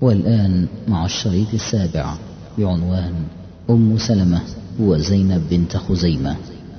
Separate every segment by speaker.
Speaker 1: والآن مع الشريط السابع بعنوان أم سلمة وزينب بنت خزيمة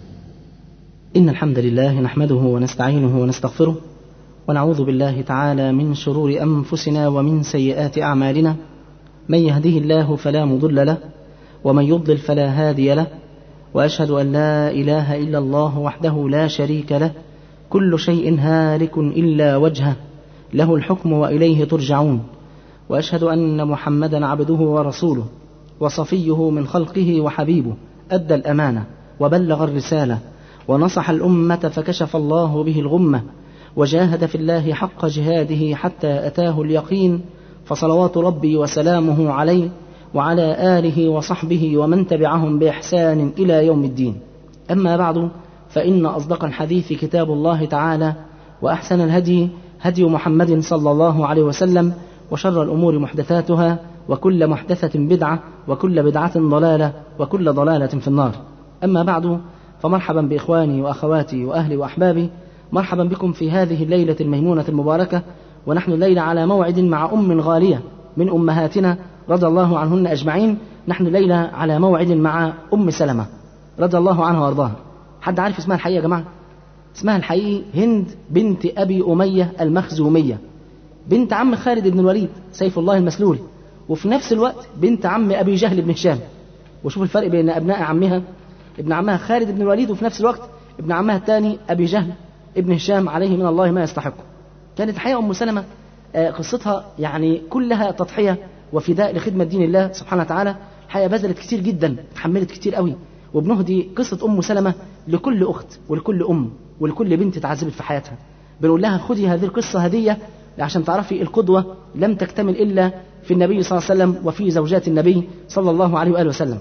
Speaker 2: إن الحمد لله نحمده ونستعينه ونستغفره ونعوذ بالله تعالى من شرور أنفسنا ومن سيئات أعمالنا من يهده الله فلا مضل له ومن يضلل فلا هادي له وأشهد أن لا إله إلا الله وحده لا شريك له كل شيء هالك إلا وجهه له الحكم وإليه ترجعون وأشهد أن محمدا عبده ورسوله وصفيه من خلقه وحبيبه أدى الأمانة وبلغ الرسالة ونصح الأمة فكشف الله به الغمة وجاهد في الله حق جهاده حتى أتاه اليقين فصلوات ربي وسلامه عليه وعلى آله وصحبه ومن تبعهم بإحسان إلى يوم الدين أما بعد فإن أصدق الحديث كتاب الله تعالى وأحسن الهدي هدي محمد صلى الله عليه وسلم وشر الأمور محدثاتها وكل محدثة بدعة وكل بدعة ضلالة وكل ضلالة في النار أما بعد فمرحبا بإخواني وأخواتي وأهلي وأحبابي مرحبا بكم في هذه الليلة الميمونة المباركة ونحن الليلة على موعد مع أم غالية من أمهاتنا رضي الله عنهن أجمعين نحن الليلة على موعد مع أم سلمة رضي الله عنها وأرضاها حد عارف اسمها الحقيقة يا جماعة اسمها الحقيقي هند بنت أبي أمية المخزومية بنت عم خالد بن الوليد سيف الله المسلول وفي نفس الوقت بنت عم أبي جهل بن هشام وشوف الفرق بين أبناء عمها ابن عمها خالد بن الوليد وفي نفس الوقت ابن عمها الثاني أبي جهل ابن هشام عليه من الله ما يستحق كانت الحقيقة أم سلمة قصتها يعني كلها تضحية وفداء لخدمة دين الله سبحانه وتعالى الحقيقة بذلت كتير جدا تحملت كتير قوي وبنهدي قصة أم سلمة لكل أخت ولكل أم ولكل بنت اتعذبت في حياتها بنقول لها خدي هذه القصة هدية عشان تعرفي القدوة لم تكتمل إلا في النبي صلى الله عليه وسلم وفي زوجات النبي صلى الله عليه وآله وسلم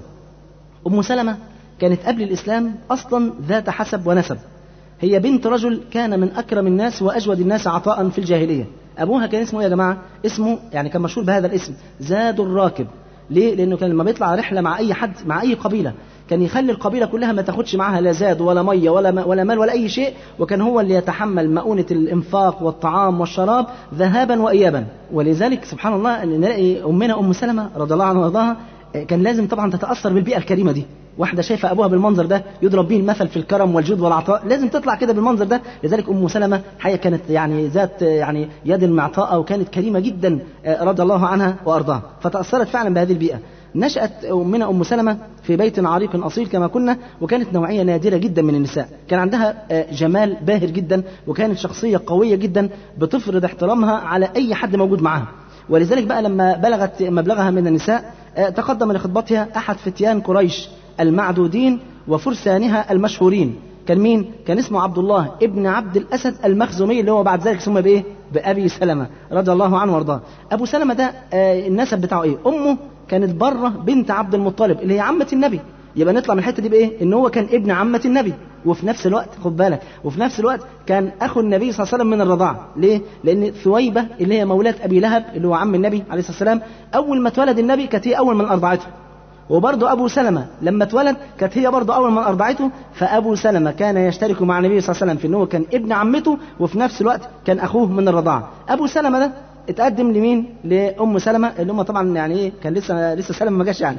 Speaker 2: أم سلمة كانت قبل الإسلام أصلا ذات حسب ونسب هي بنت رجل كان من أكرم الناس وأجود الناس عطاء في الجاهلية أبوها كان اسمه يا جماعة اسمه يعني كان مشهور بهذا الاسم زاد الراكب ليه؟ لأنه كان لما بيطلع رحلة مع أي حد مع أي قبيلة كان يخلي القبيلة كلها ما تاخدش معاها لا زاد ولا مية ولا ولا مال ولا أي شيء وكان هو اللي يتحمل مؤونة الإنفاق والطعام والشراب ذهابا وإيابا ولذلك سبحان الله أن نلاقي أمنا أم سلمة رضي الله عنها وارضاها كان لازم طبعا تتأثر بالبيئة الكريمة دي واحدة شايفة أبوها بالمنظر ده يضرب به المثل في الكرم والجود والعطاء لازم تطلع كده بالمنظر ده لذلك أم سلمة حقيقة كانت يعني ذات يعني يد المعطاء وكانت كريمة جدا رضي الله عنها وأرضاها فتأثرت فعلا بهذه البيئة نشأت أمنا أم سلمة في بيت عريق أصيل كما كنا وكانت نوعية نادرة جدا من النساء كان عندها جمال باهر جدا وكانت شخصية قوية جدا بتفرض احترامها على أي حد موجود معها ولذلك بقى لما بلغت مبلغها من النساء تقدم لخطبتها أحد فتيان قريش المعدودين وفرسانها المشهورين كان مين؟ كان اسمه عبد الله ابن عبد الأسد المخزومي اللي هو بعد ذلك سمي بإيه؟ بأبي سلمة رضي الله عنه وارضاه. أبو سلمة ده النسب بتاعه إيه؟ أمه كانت بره بنت عبد المطلب اللي هي عمة النبي. يبقى نطلع من الحتة دي بإيه؟ إن هو كان ابن عمة النبي وفي نفس الوقت خد بالك وفي نفس الوقت كان أخو النبي صلى الله عليه وسلم من الرضاعة ليه؟ لأن ثويبة اللي هي مولاة أبي لهب اللي هو عم النبي عليه الصلاة والسلام أول ما اتولد النبي كانت هي أول من أرضعته وبرضه أبو سلمة لما اتولد كانت هي برضه أول من أرضعته فأبو سلمة كان يشترك مع النبي صلى الله عليه وسلم في أنه كان ابن عمته وفي نفس الوقت كان أخوه من الرضاعة أبو سلمة ده اتقدم لمين؟ لأم سلمة اللي هم طبعا يعني إيه كان لسه لسه سلمة ما جاش يعني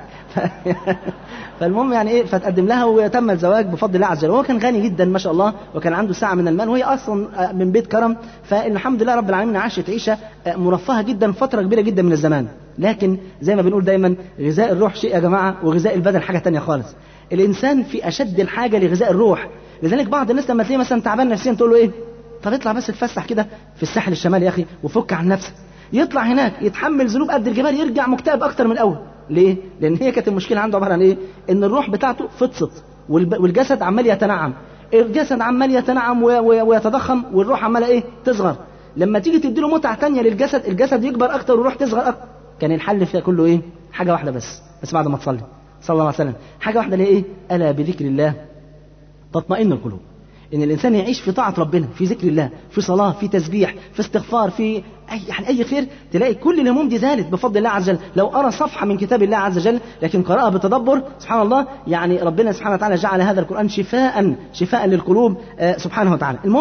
Speaker 2: فالمهم يعني إيه فتقدم لها وتم الزواج بفضل الله عز وجل وهو كان غني جدا ما شاء الله وكان عنده ساعة من المال وهي أصلا من بيت كرم فالحمد لله رب العالمين عاشت عيشة مرفهة جدا فترة كبيرة جدا من الزمان لكن زي ما بنقول دايما غذاء الروح شيء يا جماعة وغذاء البدن حاجة تانية خالص الإنسان في أشد الحاجة لغذاء الروح لذلك بعض الناس لما تلاقيه مثلا تعبان نفسيا تقول له إيه طب اطلع بس تفسح كده في الساحل الشمالي يا أخي وفك عن نفسك يطلع هناك يتحمل ذنوب قد الجبال يرجع مكتئب أكتر من الأول ليه؟ لأن هي كانت المشكلة عنده عبارة عن إيه؟ إن الروح بتاعته فطست والجسد عمال يتنعم الجسد عمال يتنعم ويتضخم والروح عمالة إيه؟ تصغر لما تيجي تديله متعة تانية للجسد الجسد يكبر أكتر والروح تصغر أكتر كان الحل فيها كله ايه حاجه واحده بس بس بعد ما تصلي صلى الله عليه وسلم حاجه واحده اللي هي ايه الا بذكر الله تطمئن القلوب ان الانسان يعيش في طاعه ربنا في ذكر الله في صلاه في تسبيح في استغفار في اي يعني اي خير تلاقي كل الهموم دي زالت بفضل الله عز وجل لو ارى صفحه من كتاب الله عز وجل لكن قراها بتدبر سبحان الله يعني ربنا سبحانه وتعالى جعل هذا القران شفاء شفاء للقلوب آه سبحانه وتعالى المهم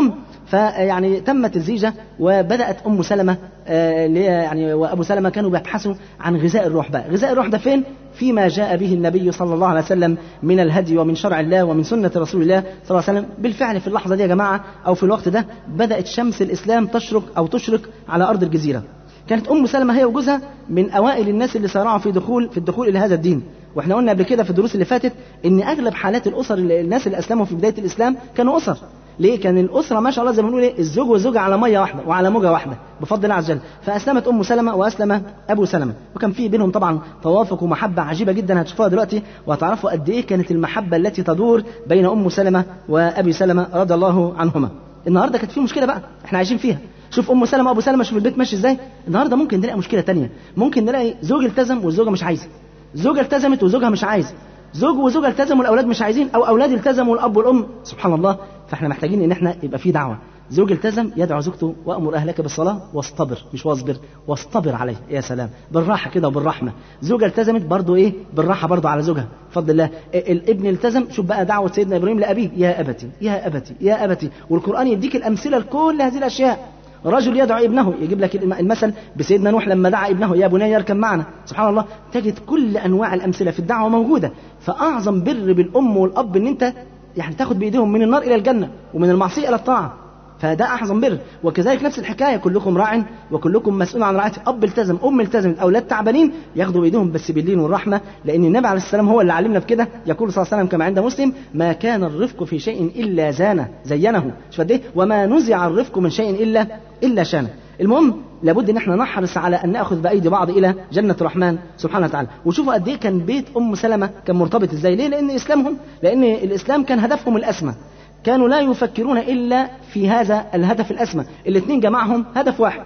Speaker 2: فيعني تمت الزيجة وبدأت أم سلمة آه، اللي هي يعني وأبو سلمة كانوا بيبحثوا عن غذاء الروح بقى غذاء الروح ده فين؟ فيما جاء به النبي صلى الله عليه وسلم من الهدي ومن شرع الله ومن سنة رسول الله صلى الله عليه وسلم بالفعل في اللحظة دي يا جماعة أو في الوقت ده بدأت شمس الإسلام تشرق أو تشرق على أرض الجزيرة كانت ام سلمة هي وجوزها من اوائل الناس اللي سارعوا في دخول في الدخول الى هذا الدين واحنا قلنا قبل كده في الدروس اللي فاتت ان اغلب حالات الاسر اللي الناس اللي اسلموا في بدايه الاسلام كانوا اسر ليه كان الاسره ما شاء الله زي ما بنقول ايه الزوج والزوجه على ميه واحده وعلى موجه واحده بفضل الله عز وجل فاسلمت ام سلمة واسلم ابو سلمة وكان في بينهم طبعا توافق ومحبه عجيبه جدا هتشوفوها دلوقتي وهتعرفوا قد ايه كانت المحبه التي تدور بين ام سلمة وابي سلمة رضي الله عنهما النهارده كانت في مشكله بقى احنا عايشين فيها شوف ام سلمة وابو سلمة شوف البيت ماشي ازاي النهارده ممكن نلاقي مشكله تانية ممكن نلاقي زوج التزم والزوجه مش عايزه زوجة التزمت وزوجها مش عايز زوج وزوجة التزموا والاولاد مش عايزين او اولاد التزموا والاب والام سبحان الله فاحنا محتاجين ان احنا يبقى في دعوه زوج التزم يدعو زوجته وامر اهلك بالصلاه واصطبر مش واصبر واصطبر عليه يا سلام بالراحه كده وبالرحمه زوجة التزمت برضه ايه بالراحه برضه على زوجها بفضل الله الابن التزم شوف بقى دعوه سيدنا ابراهيم لابيه يا ابتي يا ابتي يا ابتي والقران يديك الامثله لكل هذه الاشياء رجل يدعو ابنه يجيب لك المثل بسيدنا نوح لما دعا ابنه يا بني يركب معنا سبحان الله تجد كل انواع الامثله في الدعوه موجوده فاعظم بر بالام والاب ان انت يعني تاخد بايديهم من النار الى الجنه ومن المعصيه الى الطاعه فده اعظم بر وكذلك نفس الحكايه كلكم راع وكلكم مسؤول عن رعايته اب التزم ام التزمت اولاد تعبانين ياخدوا بايديهم بس باللين والرحمه لان النبي عليه السلام هو اللي علمنا بكده يقول صلى الله عليه وسلم كما عند مسلم ما كان الرفق في شيء الا زانه زينه شوف قد ايه وما نزع الرفق من شيء الا الا شانه المهم لابد ان احنا نحرص على ان ناخذ بايدي بعض الى جنه الرحمن سبحانه وتعالى وشوفوا قد ايه كان بيت ام سلمه كان مرتبط ازاي ليه لان اسلامهم لان الاسلام كان هدفهم الاسمى كانوا لا يفكرون الا في هذا الهدف الاسمى الاثنين جمعهم هدف واحد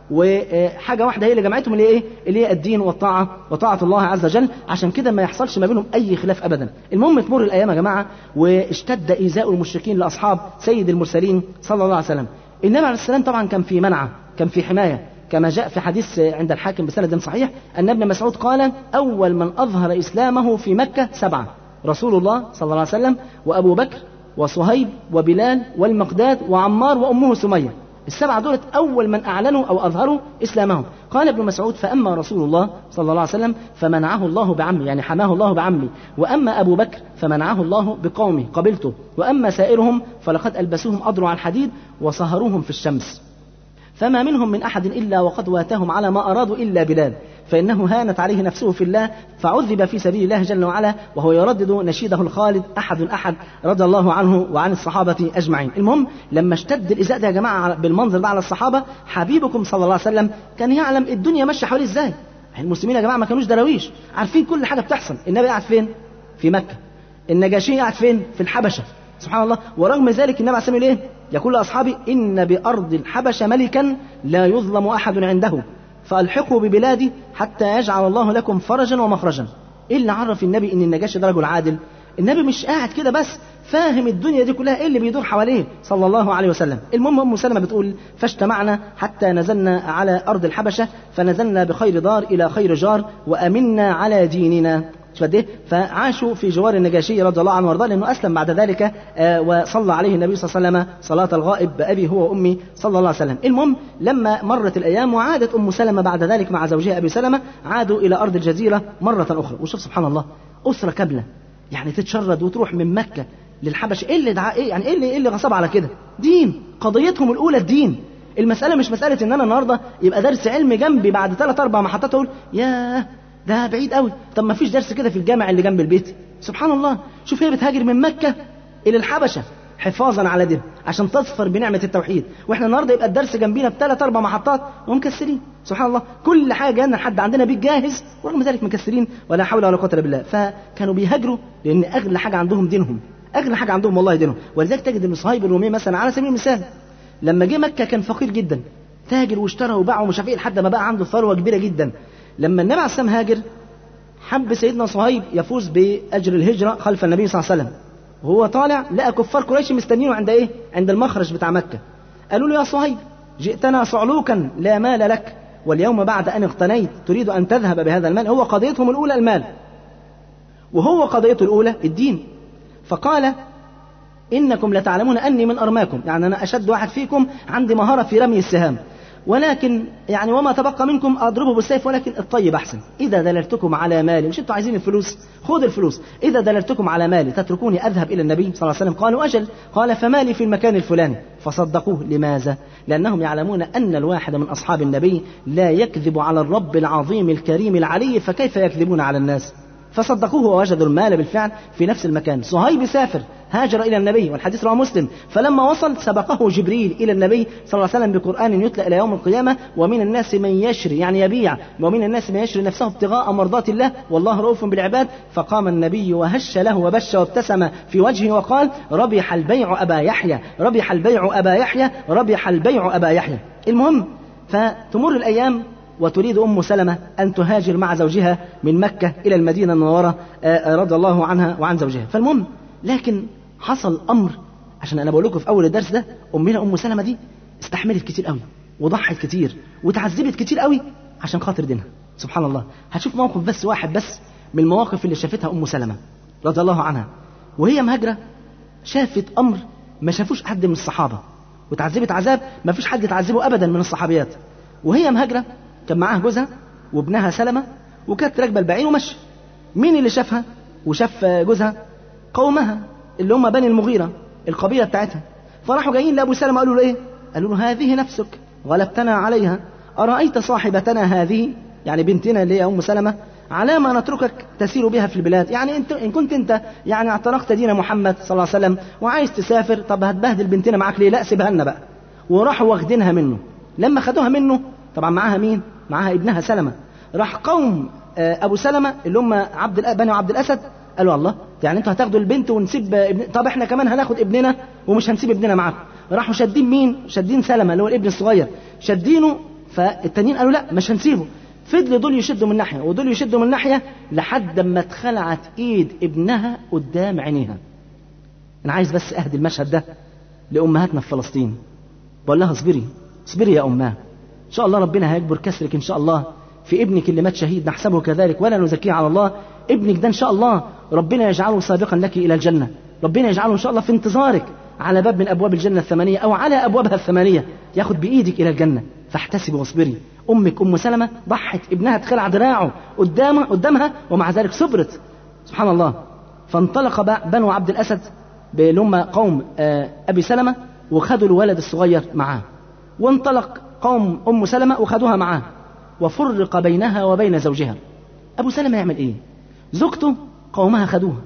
Speaker 2: وحاجة واحدة هي اللي جمعتهم اللي هي ايه؟ اللي هي الدين والطاعة وطاعة الله عز وجل عشان كده ما يحصلش ما بينهم أي خلاف أبدا. المهم تمر الأيام يا جماعة واشتد إيذاء المشركين لأصحاب سيد المرسلين صلى الله عليه وسلم. النبي عليه السلام طبعا كان في منعة، كان في حماية، كما جاء في حديث عند الحاكم بسند صحيح أن ابن مسعود قال: أول من أظهر إسلامه في مكة سبعة. رسول الله صلى الله عليه وسلم وأبو بكر وصهيب وبلال والمقداد وعمار وأمه سمية السبعة دولت أول من أعلنوا أو أظهروا إسلامهم قال ابن مسعود فأما رسول الله صلى الله عليه وسلم فمنعه الله بعمي يعني حماه الله بعمي وأما أبو بكر فمنعه الله بقومه قبلته وأما سائرهم فلقد ألبسوهم أضرع الحديد وصهروهم في الشمس فما منهم من أحد إلا وقد واتهم على ما أرادوا إلا بلال فإنه هانت عليه نفسه في الله فعذب في سبيل الله جل وعلا وهو يردد نشيده الخالد أحد أحد رضي الله عنه وعن الصحابة أجمعين المهم لما اشتد الإزاء ده يا جماعة بالمنظر ده على الصحابة حبيبكم صلى الله عليه وسلم كان يعلم الدنيا ماشية حواليه إزاي المسلمين يا جماعة ما كانوش دراويش عارفين كل حاجة بتحصل النبي قاعد فين في مكة النجاشي قاعد فين في الحبشة سبحان الله ورغم ذلك النبي عليه الصلاة والسلام ايه يقول لأصحابه إن بأرض الحبشة ملكا لا يظلم أحد عنده فألحقوا ببلادي حتى يجعل الله لكم فرجا ومخرجا ايه اللي عرف النبي ان النجاشي ده رجل عادل النبي مش قاعد كده بس فاهم الدنيا دي كلها ايه اللي بيدور حواليه صلى الله عليه وسلم المهم ام سلمة بتقول فاجتمعنا حتى نزلنا على ارض الحبشة فنزلنا بخير دار الى خير جار وامنا على ديننا شوف قد ايه فعاشوا في جوار النجاشي رضي الله عنه وارضاه لانه اسلم بعد ذلك آه وصلى عليه النبي صلى الله عليه وسلم صلاه الغائب بابي هو وامي صلى الله عليه وسلم المهم لما مرت الايام وعادت ام سلمه بعد ذلك مع زوجها ابي سلمه عادوا الى ارض الجزيره مره اخرى وشوف سبحان الله اسره كامله يعني تتشرد وتروح من مكه للحبش ايه اللي دعا ايه يعني ايه اللي ايه اللي غصب على كده دين قضيتهم الاولى الدين المساله مش مساله ان انا النهارده يبقى درس علم جنبي بعد ثلاث اربع محطات اقول ياه ده بعيد قوي طب ما فيش درس كده في الجامع اللي جنب البيت سبحان الله شوف هي بتهاجر من مكة إلى الحبشة حفاظا على دين عشان تظفر بنعمة التوحيد واحنا النهارده يبقى الدرس جنبينا بثلاث اربع محطات ومكسرين سبحان الله كل حاجه جانا لحد عندنا بيت جاهز ورغم ذلك مكسرين ولا حول ولا قوه الا بالله فكانوا بيهاجروا لان اغلى حاجه عندهم دينهم اغلى حاجه عندهم والله دينهم ولذلك تجد ان صهيب الرومي مثلا على سبيل المثال لما جه مكه كان فقير جدا تاجر واشترى وباع ومش عارف ايه لحد ما بقى عنده ثروه كبيره جدا لما النبي عليه السلام هاجر حب سيدنا صهيب يفوز بأجر الهجرة خلف النبي صلى الله عليه وسلم وهو طالع لقى كفار قريش مستنينه عند ايه؟ عند المخرج بتاع مكة قالوا له يا صهيب جئتنا صعلوكا لا مال لك واليوم بعد أن اغتنيت تريد أن تذهب بهذا المال هو قضيتهم الأولى المال وهو قضيته الأولى الدين فقال إنكم لتعلمون أني من أرماكم يعني أنا أشد واحد فيكم عندي مهارة في رمي السهام ولكن يعني وما تبقى منكم اضربه بالسيف ولكن الطيب احسن اذا دللتكم على مالي مش انتوا عايزين الفلوس خذ الفلوس اذا دللتكم على مالي تتركوني اذهب الى النبي صلى الله عليه وسلم قالوا اجل قال فمالي في المكان الفلاني فصدقوه لماذا لانهم يعلمون ان الواحد من اصحاب النبي لا يكذب على الرب العظيم الكريم العلي فكيف يكذبون على الناس فصدقوه ووجدوا المال بالفعل في نفس المكان صهيب سافر هاجر إلى النبي والحديث رواه مسلم فلما وصل سبقه جبريل إلى النبي صلى الله عليه وسلم بقرآن يتلى إلى يوم القيامة ومن الناس من يشري يعني يبيع ومن الناس من يشري نفسه ابتغاء مرضات الله والله رؤوف بالعباد فقام النبي وهش له وبش وابتسم في وجهه وقال ربح البيع أبا يحيى ربح البيع أبا يحيى ربح البيع أبا يحيى المهم فتمر الأيام وتريد أم سلمة أن تهاجر مع زوجها من مكة إلى المدينة المنورة رضي الله عنها وعن زوجها فالمهم لكن حصل أمر عشان أنا بقول لكم في أول الدرس ده أمنا أم سلمة دي استحملت كتير قوي وضحت كتير وتعذبت كتير قوي عشان خاطر دينها سبحان الله هتشوف موقف بس واحد بس من المواقف اللي شافتها أم سلمة رضي الله عنها وهي مهاجرة شافت أمر ما شافوش حد من الصحابة وتعذبت عذاب ما فيش حد تعذبه أبدا من الصحابيات وهي مهاجرة كان معاها جوزها وابنها سلمة وكانت راكبة البعير وماشية مين اللي شافها وشاف جوزها قومها اللي هم بني المغيرة القبيلة بتاعتها فراحوا جايين لأبو سلمة قالوا له إيه قالوا له هذه نفسك غلبتنا عليها أرأيت صاحبتنا هذه يعني بنتنا اللي هي أم سلمة على ما نتركك تسير بها في البلاد يعني انت ان كنت انت يعني اعتنقت دين محمد صلى الله عليه وسلم وعايز تسافر طب هتبهدل بنتنا معاك ليه لا سيبها لنا بقى وراحوا واخدينها منه لما خدوها منه طبعا معاها مين معاها ابنها سلمة راح قوم ابو سلمة اللي هم عبد بني عبد الاسد قالوا الله يعني انتوا هتاخدوا البنت ونسيب ابن طب احنا كمان هناخد ابننا ومش هنسيب ابننا معاكم راحوا شادين مين شادين سلمة اللي هو الابن الصغير شادينه فالتانيين قالوا لا مش هنسيبه فضلوا دول يشدوا من ناحيه ودول يشدوا من ناحيه لحد ما اتخلعت ايد ابنها قدام عينيها انا عايز بس اهدي المشهد ده لامهاتنا في فلسطين بقول لها اصبري اصبري يا اماه ان شاء الله ربنا هيكبر كسرك ان شاء الله في ابنك اللي مات شهيد نحسبه كذلك ولا نزكيه على الله ابنك ده ان شاء الله ربنا يجعله سابقا لك الى الجنه ربنا يجعله ان شاء الله في انتظارك على باب من ابواب الجنه الثمانيه او على ابوابها الثمانيه ياخد بايدك الى الجنه فاحتسبي واصبري امك ام سلمه ضحت ابنها اتخلع دراعه قدامها قدامها ومع ذلك صبرت سبحان الله فانطلق بنو عبد الاسد اللي هم قوم ابي سلمه وخدوا الولد الصغير معاه وانطلق قوم ام سلمه وخدوها معاه وفرق بينها وبين زوجها ابو سلمه يعمل ايه زوجته قومها خدوها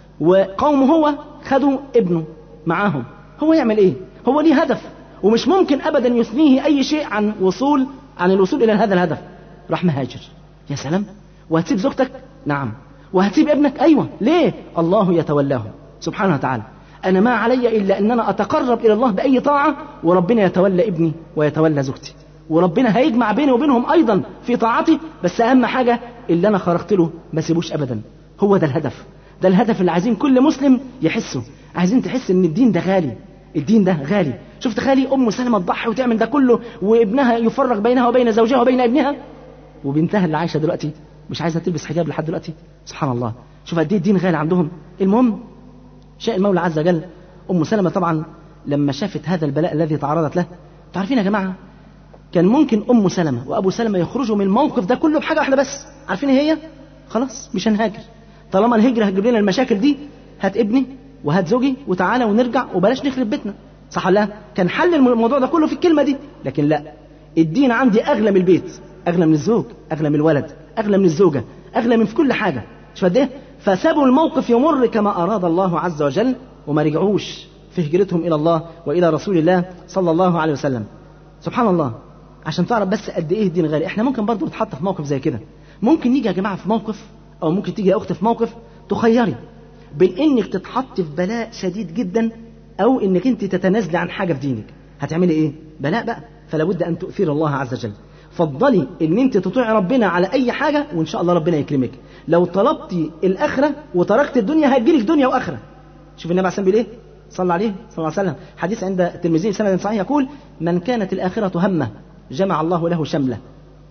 Speaker 2: وقومه هو خدوا ابنه معاهم هو يعمل ايه هو ليه هدف ومش ممكن ابدا يثنيه اي شيء عن وصول عن الوصول الى هذا الهدف راح مهاجر يا سلام وهتسيب زوجتك نعم وهتسيب ابنك ايوه ليه الله يتولاه سبحانه وتعالى انا ما علي الا ان انا اتقرب الى الله باي طاعه وربنا يتولى ابني ويتولى زوجتي وربنا هيجمع بيني وبينهم ايضا في طاعتي بس اهم حاجه اللي انا خرجت له ما سيبوش ابدا هو ده الهدف ده الهدف اللي عايزين كل مسلم يحسه عايزين تحس ان الدين ده غالي الدين ده غالي شوف تخيلي ام سلمة تضحي وتعمل ده كله وابنها يفرق بينها وبين زوجها وبين ابنها وبنتها اللي عايشه دلوقتي مش عايزه تلبس حجاب لحد دلوقتي سبحان الله شوف قد ايه الدين غالي عندهم المهم شاء المولى عز وجل ام سلمة طبعا لما شافت هذا البلاء الذي تعرضت له تعرفين يا جماعه كان ممكن ام سلمة وابو سلمة يخرجوا من الموقف ده كله بحاجه واحده بس عارفين ايه هي خلاص مش هنهاجر طالما الهجره هتجيب لنا المشاكل دي هات ابني وهات زوجي وتعالى ونرجع وبلاش نخرب بيتنا صح ولا لا كان حل الموضوع ده كله في الكلمه دي لكن لا الدين عندي اغلى من البيت اغلى من الزوج اغلى من الولد اغلى من الزوجه اغلى من في كل حاجه مش قد ايه فسابوا الموقف يمر كما اراد الله عز وجل وما رجعوش في هجرتهم الى الله والى رسول الله صلى الله عليه وسلم سبحان الله عشان تعرف بس قد ايه الدين غالي احنا ممكن برضه نتحط في موقف زي كده ممكن نيجي يا جماعه في موقف او ممكن تيجي يا اختي في موقف تخيري بين انك تتحط في بلاء شديد جدا او انك انت تتنازلي عن حاجه في دينك هتعملي ايه بلاء بقى فلا بد ان تؤثر الله عز وجل فضلي ان انت تطيعي ربنا على اي حاجه وان شاء الله ربنا يكرمك لو طلبتي الاخره وتركت الدنيا هتجيلك دنيا واخره شوف النبي عليه الصلاه والسلام ايه صلى عليه صلى الله عليه وسلم حديث عند الترمذي سند صحيح يقول من كانت الاخره همه جمع الله له شمله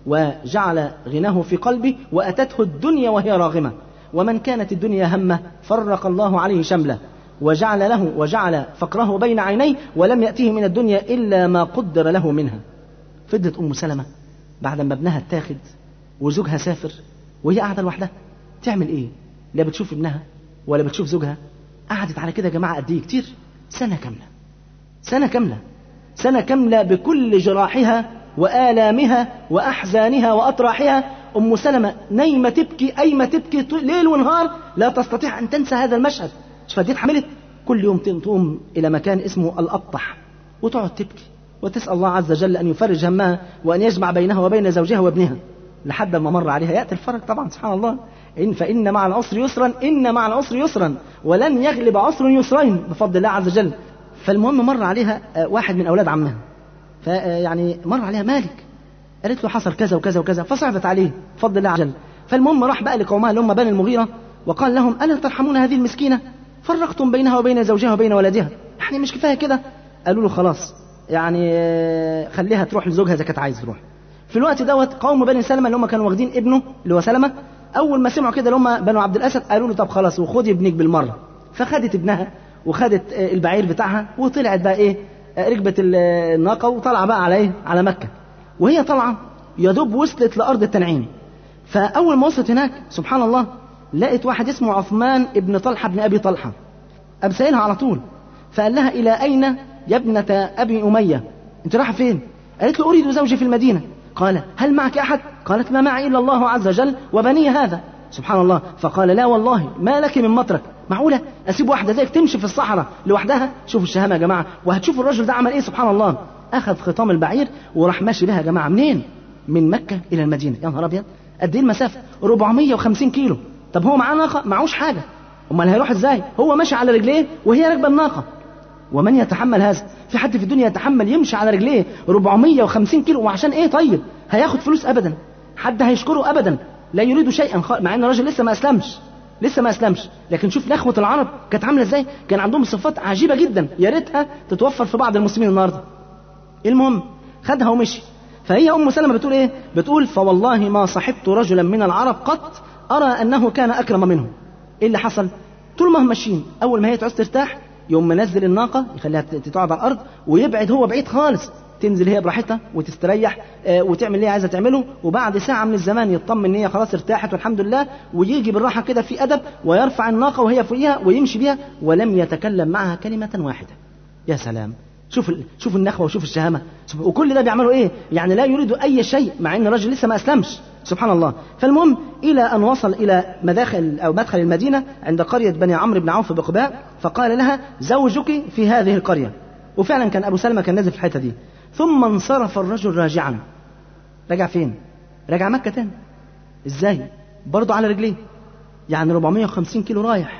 Speaker 2: وجعل غناه في قلبه واتته الدنيا وهي راغمه ومن كانت الدنيا همه فرق الله عليه شمله وجعل له وجعل فقره بين عينيه ولم يأته من الدنيا إلا ما قدر له منها فضلت أم سلمة بعد ما ابنها اتاخد وزوجها سافر وهي قاعدة لوحدها تعمل إيه؟ لا بتشوف ابنها ولا بتشوف زوجها قعدت على كده يا جماعة قد إيه كتير سنة كاملة سنة كاملة سنة كاملة بكل جراحها وآلامها وأحزانها وأطراحها أم سلمة نايمة تبكي أيمة تبكي ليل ونهار لا تستطيع أن تنسى هذا المشهد فدي اتحملت كل يوم تقوم إلى مكان اسمه الأبطح وتقعد تبكي وتسأل الله عز وجل أن يفرج همها وأن يجمع بينها وبين زوجها وابنها لحد ما مر عليها يأتي الفرج طبعا سبحان الله إن فإن مع العسر يسرا إن مع العسر يسرا ولن يغلب عسر يسرين بفضل الله عز وجل فالمهم مر عليها واحد من أولاد عمها فيعني مر عليها مالك قالت له حصل كذا وكذا وكذا فصعبت عليه بفضل الله عز وجل فالمهم راح بقى لقومها اللي هم بني المغيرة وقال لهم ألا ترحمون هذه المسكينة فرقتم بينها وبين زوجها وبين ولدها يعني مش كفاية كده قالوا له خلاص يعني خليها تروح لزوجها إذا كانت عايز تروح في الوقت دوت قوم بني سلمة اللي هم كانوا واخدين ابنه اللي هو سلمة أول ما سمعوا كده اللي هم بنو عبد الأسد قالوا له طب خلاص وخدي ابنك بالمرة فخدت ابنها وخدت البعير بتاعها وطلعت بقى ايه ركبت الناقة وطلع بقى على ايه على مكة وهي طالعة يا دوب وصلت لأرض التنعيم فأول ما وصلت هناك سبحان الله لقت واحد اسمه عثمان ابن طلحة بن أبي طلحة أب سائلها على طول فقال لها إلى أين يا ابنة أبي أمية أنت رايحة فين قالت له أريد زوجي في المدينة قال هل معك أحد قالت ما معي إلا الله عز وجل وبني هذا سبحان الله فقال لا والله ما لك من مترك معقولة أسيب واحدة زيك تمشي في الصحراء لوحدها شوفوا الشهامة يا جماعة وهتشوفوا الرجل ده عمل إيه سبحان الله أخذ خطام البعير وراح ماشي بها يا جماعة منين من مكة إلى المدينة يا نهار أبيض قد إيه المسافة 450 كيلو طب هو معاه ناقة معهوش حاجة أمال هيروح إزاي هو ماشي على رجليه وهي راكبة الناقة ومن يتحمل هذا في حد في الدنيا يتحمل يمشي على رجليه 450 كيلو وعشان ايه طيب هياخد فلوس ابدا حد هيشكره ابدا لا يريد شيئا خ... مع ان الراجل لسه ما اسلمش لسه ما اسلمش لكن شوف نخوة العرب كانت عاملة ازاي كان عندهم صفات عجيبة جدا يا ريتها تتوفر في بعض المسلمين النهارده المهم خدها ومشي فهي ام سلمة بتقول ايه بتقول فوالله ما صحبت رجلا من العرب قط ارى انه كان اكرم منه ايه اللي حصل طول ما هم ماشيين اول ما هي تعوز ترتاح يوم منزل الناقة يخليها تقعد على الأرض ويبعد هو بعيد خالص تنزل هي براحتها وتستريح آه وتعمل اللي هي عايزه تعمله وبعد ساعه من الزمان يطمن ان هي خلاص ارتاحت والحمد لله ويجي بالراحه كده في ادب ويرفع الناقه وهي فوقيها ويمشي بيها ولم يتكلم معها كلمه واحده يا سلام شوف شوف النخوه وشوف الشهامه وكل ده بيعملوا ايه يعني لا يريد اي شيء مع ان الرجل لسه ما اسلمش سبحان الله فالمهم الى ان وصل الى مداخل او مدخل المدينه عند قريه بني عمرو بن عوف بقباء فقال لها زوجك في هذه القريه وفعلا كان ابو سلمه كان نازل في الحته دي ثم انصرف الرجل راجعا رجع فين رجع مكه تاني ازاي برضه على رجليه يعني 450 كيلو رايح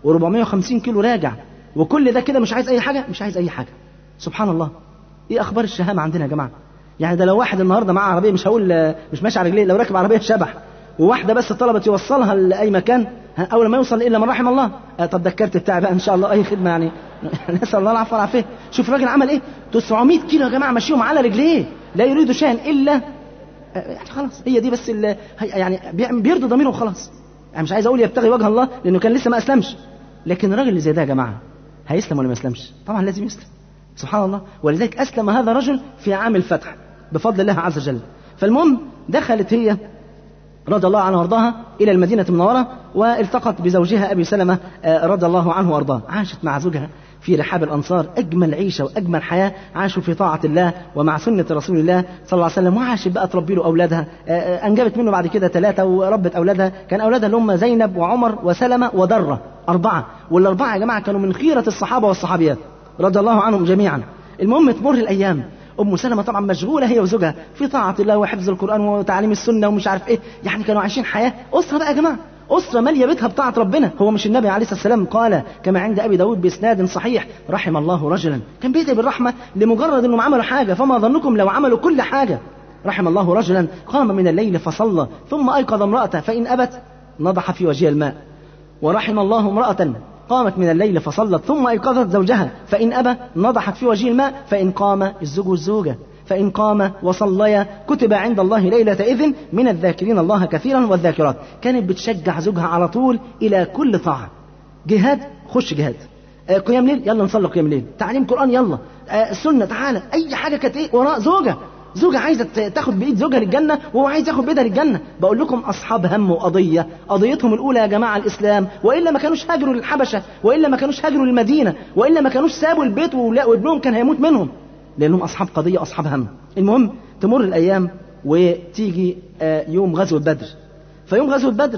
Speaker 2: و450 كيلو راجع وكل ده كده مش عايز اي حاجه مش عايز اي حاجه سبحان الله ايه اخبار الشهامه عندنا يا جماعه يعني ده لو واحد النهارده معاه عربيه مش هقول مش ماشي على رجليه لو راكب عربيه شبح وواحده بس طلبت يوصلها لاي مكان اول ما يوصل الا من رحم الله آه طب ده الكارت بتاعي بقى ان شاء الله اي خدمه يعني نسال الله العفو والعافيه شوف الراجل عمل ايه 900 كيلو يا جماعه ماشيهم على رجليه لا يريد شيئا الا يعني خلاص هي دي بس يعني بيرضي ضميره وخلاص يعني مش عايز اقول يبتغي وجه الله لانه كان لسه ما اسلمش لكن الراجل اللي زي ده يا جماعه هيسلم ولا ما يسلمش طبعا لازم يسلم سبحان الله ولذلك اسلم هذا الرجل في عام الفتح بفضل الله عز وجل فالمهم دخلت هي رضي الله عنها وارضاها الى المدينه المنوره والتقت بزوجها ابي سلمه رضي الله عنه وارضاه عاشت مع زوجها في رحاب الانصار اجمل عيشه واجمل حياه عاشوا في طاعه الله ومع سنه رسول الله صلى الله عليه وسلم وعاشت بقى تربي له اولادها انجبت منه بعد كده ثلاثه وربت اولادها كان اولادها اللي هم زينب وعمر وسلمه ودره اربعه والاربعه يا جماعه كانوا من خيره الصحابه والصحابيات رضي الله عنهم جميعا المهم تمر الايام ام سلمة طبعا مشغولة هي وزوجها في طاعة الله وحفظ القرآن وتعليم السنة ومش عارف ايه يعني كانوا عايشين حياة أسرة بقى يا جماعة أسرة مالية بيتها بطاعة ربنا هو مش النبي عليه الصلاة والسلام قال كما عند أبي داود بإسناد صحيح رحم الله رجلا كان بيدعي بالرحمة لمجرد أنهم عملوا حاجة فما ظنكم لو عملوا كل حاجة رحم الله رجلا قام من الليل فصلى ثم أيقظ امرأته فإن أبت نضح في وجهها الماء ورحم الله امرأة قامت من الليل فصلت ثم أيقظت زوجها فإن أبى نضحت في وجه الماء فإن قام الزوج والزوجة فإن قام وصليا كتب عند الله ليلة إذن من الذاكرين الله كثيرا والذاكرات كانت بتشجع زوجها على طول إلى كل طاعة جهاد خش جهاد آه، قيام ليل يلا نصلي قيام ليل تعليم قران يلا آه، سنه تعالى اي حاجه كانت ايه وراء زوجه زوجة عايزة ت- تاخد بإيد زوجها للجنة وهو عايز ياخد بإيدها للجنة بقول لكم أصحاب هم وقضية قضيتهم الأولى يا جماعة الإسلام وإلا ما كانوش هاجروا للحبشة وإلا ما كانوش هاجروا للمدينة وإلا ما كانوش سابوا البيت ولا- وابنهم كان هيموت منهم لأنهم أصحاب قضية أصحاب هم المهم تمر الأيام وتيجي آه، يوم غزوة بدر فيوم غزوة بدر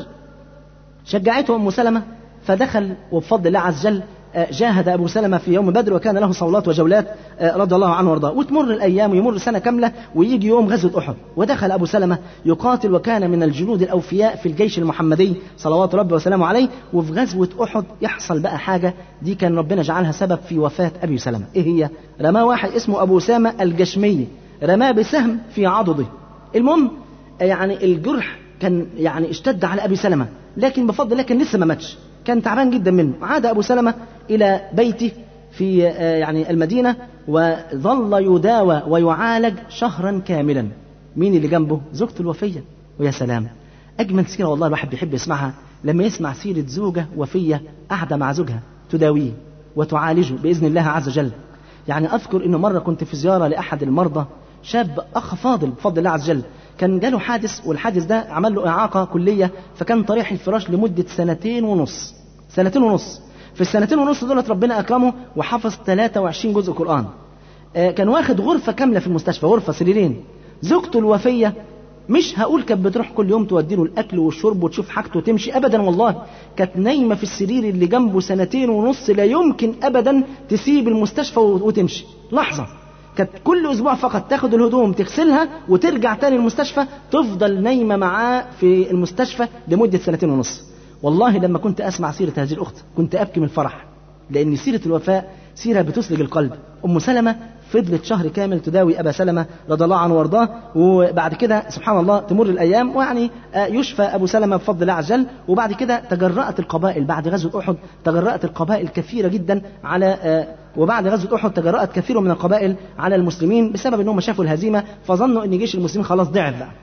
Speaker 2: شجعته أم سلمة فدخل وبفضل الله عز وجل آه، جاهد أبو سلمة في يوم بدر وكان له صولات وجولات آه، رضي الله عنه وارضاه وتمر الأيام ويمر سنة كاملة ويجي يوم غزوة أحد ودخل أبو سلمة يقاتل وكان من الجنود الأوفياء في الجيش المحمدي صلوات ربي وسلامه عليه وفي غزوة أحد يحصل بقى حاجة دي كان ربنا جعلها سبب في وفاة أبي سلمة إيه هي؟ رماه واحد اسمه أبو أسامة الجشمي رماه بسهم في عضده المهم يعني الجرح كان يعني اشتد على ابي سلمه لكن بفضل الله كان لسه ما ماتش كان تعبان جدا منه عاد ابو سلمه الى بيته في آه، يعني المدينه وظل يداوى ويعالج شهرا كاملا مين اللي جنبه زوجته الوفيه ويا سلام اجمل سيره والله الواحد بيحب يسمعها لما يسمع سيره زوجه وفيه قاعده مع زوجها تداويه وتعالجه باذن الله عز وجل يعني اذكر انه مره كنت في زياره لاحد المرضى شاب اخ فاضل بفضل الله عز وجل كان جاله حادث والحادث ده عمل له اعاقه كليه فكان طريح الفراش لمده سنتين ونص سنتين ونص في السنتين ونص دولت ربنا اكرمه وحفظ 23 جزء قران آه، كان واخد غرفه كامله في المستشفى غرفه سريرين زوجته الوفيه مش هقول كانت بتروح كل يوم تودي له الاكل والشرب وتشوف حاجته وتمشي ابدا والله كانت نايمه في السرير اللي جنبه سنتين ونص لا يمكن ابدا تسيب المستشفى وتمشي لحظه كانت كل اسبوع فقط تاخد الهدوم تغسلها وترجع تاني المستشفى تفضل نايمه معاه في المستشفى لمده سنتين ونص والله لما كنت اسمع سيره هذه الاخت كنت ابكي من الفرح لان سيره الوفاء سيره بتسلج القلب ام سلمه فضلت شهر كامل تداوي ابا سلمه رضي الله عنه وارضاه وبعد كده سبحان الله تمر الايام ويعني آه، يشفى ابو سلمه بفضل الله عز وجل وبعد كده تجرأت القبائل بعد غزوه احد تجرأت القبائل كثيره جدا على آه، وبعد غزوه احد تجرأت كثير من القبائل على المسلمين بسبب انهم شافوا الهزيمه فظنوا ان جيش المسلمين خلاص ضعف بقى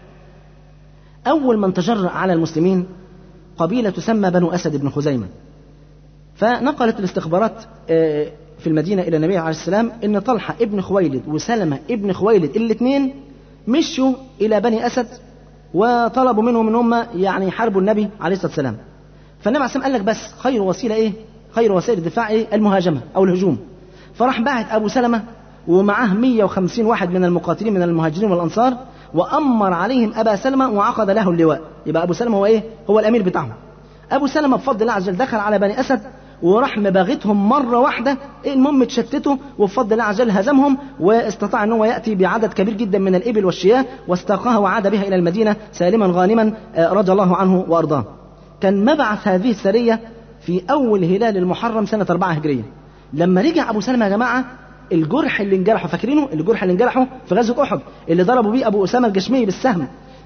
Speaker 2: اول من تجرأ على المسلمين قبيله تسمى بنو اسد بن خزيمه فنقلت الاستخبارات آه، في المدينة إلى النبي عليه السلام إن طلحة ابن خويلد وسلمة ابن خويلد الاثنين مشوا إلى بني أسد وطلبوا منهم إن هم يعني يحاربوا النبي عليه الصلاة والسلام فالنبي عليه السلام قال لك بس خير وسيلة إيه؟ خير وسائل الدفاع إيه؟ المهاجمة أو الهجوم فراح باعت أبو سلمة ومعاه 150 واحد من المقاتلين من المهاجرين والأنصار وأمر عليهم أبا سلمة وعقد له اللواء يبقى أبو سلمة هو إيه؟ هو الأمير بتاعهم ابو سلمه بفضل الله عز وجل دخل على بني اسد وراح مباغتهم مره واحده المهم اتشتتوا وبفضل الله عز وجل هزمهم واستطاع ان هو ياتي بعدد كبير جدا من الابل والشياه واستاقاها وعاد بها الى المدينه سالما غانما آه، رضي الله عنه وارضاه. كان مبعث هذه السريه في اول هلال المحرم سنه 4 هجريه. لما رجع ابو سلمه يا جماعه الجرح اللي انجرحه فاكرينه الجرح اللي انجرحه في غزوه احد اللي ضربوا بيه ابو اسامه الجشمي بالسهم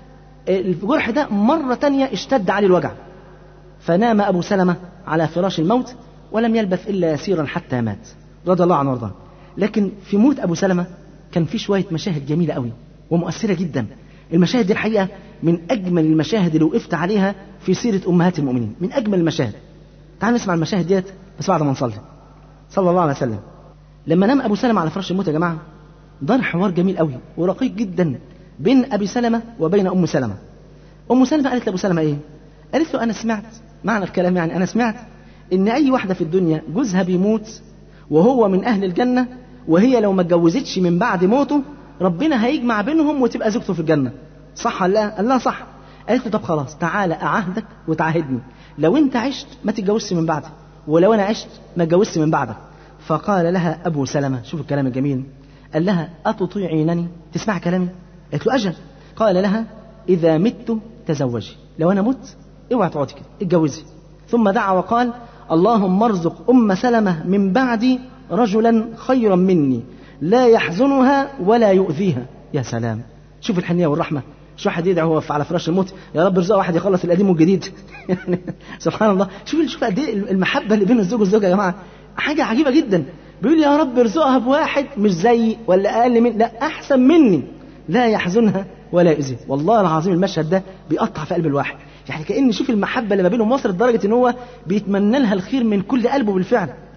Speaker 2: الجرح ده مره تانية اشتد عليه الوجع فنام أبو سلمة على فراش الموت ولم يلبث إلا يسيرا حتى مات رضي الله عنه وارضاه لكن في موت أبو سلمة كان في شوية مشاهد جميلة قوي ومؤثرة جدا المشاهد دي الحقيقة من أجمل المشاهد اللي وقفت عليها في سيرة أمهات المؤمنين من أجمل المشاهد تعالوا نسمع المشاهد ديت بس بعد ما نصلي صلى الله عليه وسلم لما نام أبو سلمة على فراش الموت يا جماعة دار حوار جميل قوي ورقيق جدا بين أبي سلمة وبين أم سلمة أم سلمة قالت لأبو سلمة إيه قالت له أنا سمعت معنى الكلام يعني أنا سمعت إن أي واحدة في الدنيا جوزها بيموت وهو من أهل الجنة وهي لو ما اتجوزتش من بعد موته ربنا هيجمع بينهم وتبقى زوجته في الجنة صح ولا لا؟ قال لها صح قالت له طب خلاص تعالى أعهدك وتعاهدني لو أنت عشت ما تتجوزش من بعدي ولو أنا عشت ما اتجوزش من بعدك فقال لها أبو سلمة شوف الكلام الجميل قال لها أتطيعينني تسمع كلامي قالت له أجل قال لها إذا مت تزوجي لو أنا مت اوعى تقعدي كده اتجوزي ثم دعا وقال اللهم ارزق ام سلمه من بعدي رجلا خيرا مني لا يحزنها ولا يؤذيها يا سلام شوف الحنيه والرحمه شو واحد يدعي وهو على فراش الموت يا رب ارزقه واحد يخلص القديم والجديد يعني سبحان الله شوف شوف قد ايه المحبه اللي بين الزوج والزوجه يا جماعه حاجه عجيبه جدا بيقول يا رب ارزقها بواحد مش زيي ولا اقل من لا احسن مني لا يحزنها ولا يؤذيها والله العظيم المشهد ده بيقطع في قلب الواحد يعني كأن شوف المحبة اللي ما بينهم وصلت لدرجة إن هو بيتمنى لها الخير من كل قلبه بالفعل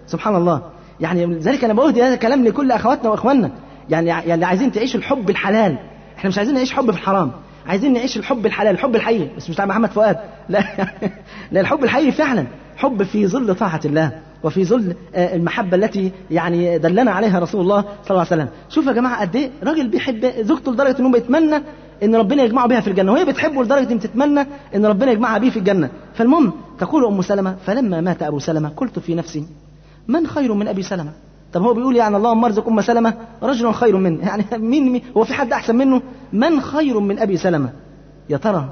Speaker 2: سبحان الله يعني لذلك انا بهدي هذا الكلام لكل اخواتنا واخواننا يعني يعني عايزين تعيشوا الحب الحلال احنا مش عايزين نعيش حب في الحرام عايزين نعيش الحب الحلال الحب الحقيقي بس مش بتاع محمد فؤاد لا لا الحب الحقيقي فعلا حب في ظل طاعة الله وفي ظل المحبة التي يعني دلنا عليها رسول الله صلى الله عليه وسلم شوف يا جماعة قد ايه راجل بيحب زوجته لدرجة انه بيتمنى ان ربنا يجمعه بها في الجنة وهي بتحبه لدرجة ان تتمنى ان ربنا يجمعها به في الجنة فالمهم تقول ام سلمة فلما مات ابو سلمة قلت في نفسي من خير من ابي سلمة طب هو بيقول يعني اللهم ارزق ام سلمة رجل خير منه يعني مين, مين هو في حد احسن منه من خير من ابي سلمة يا ترى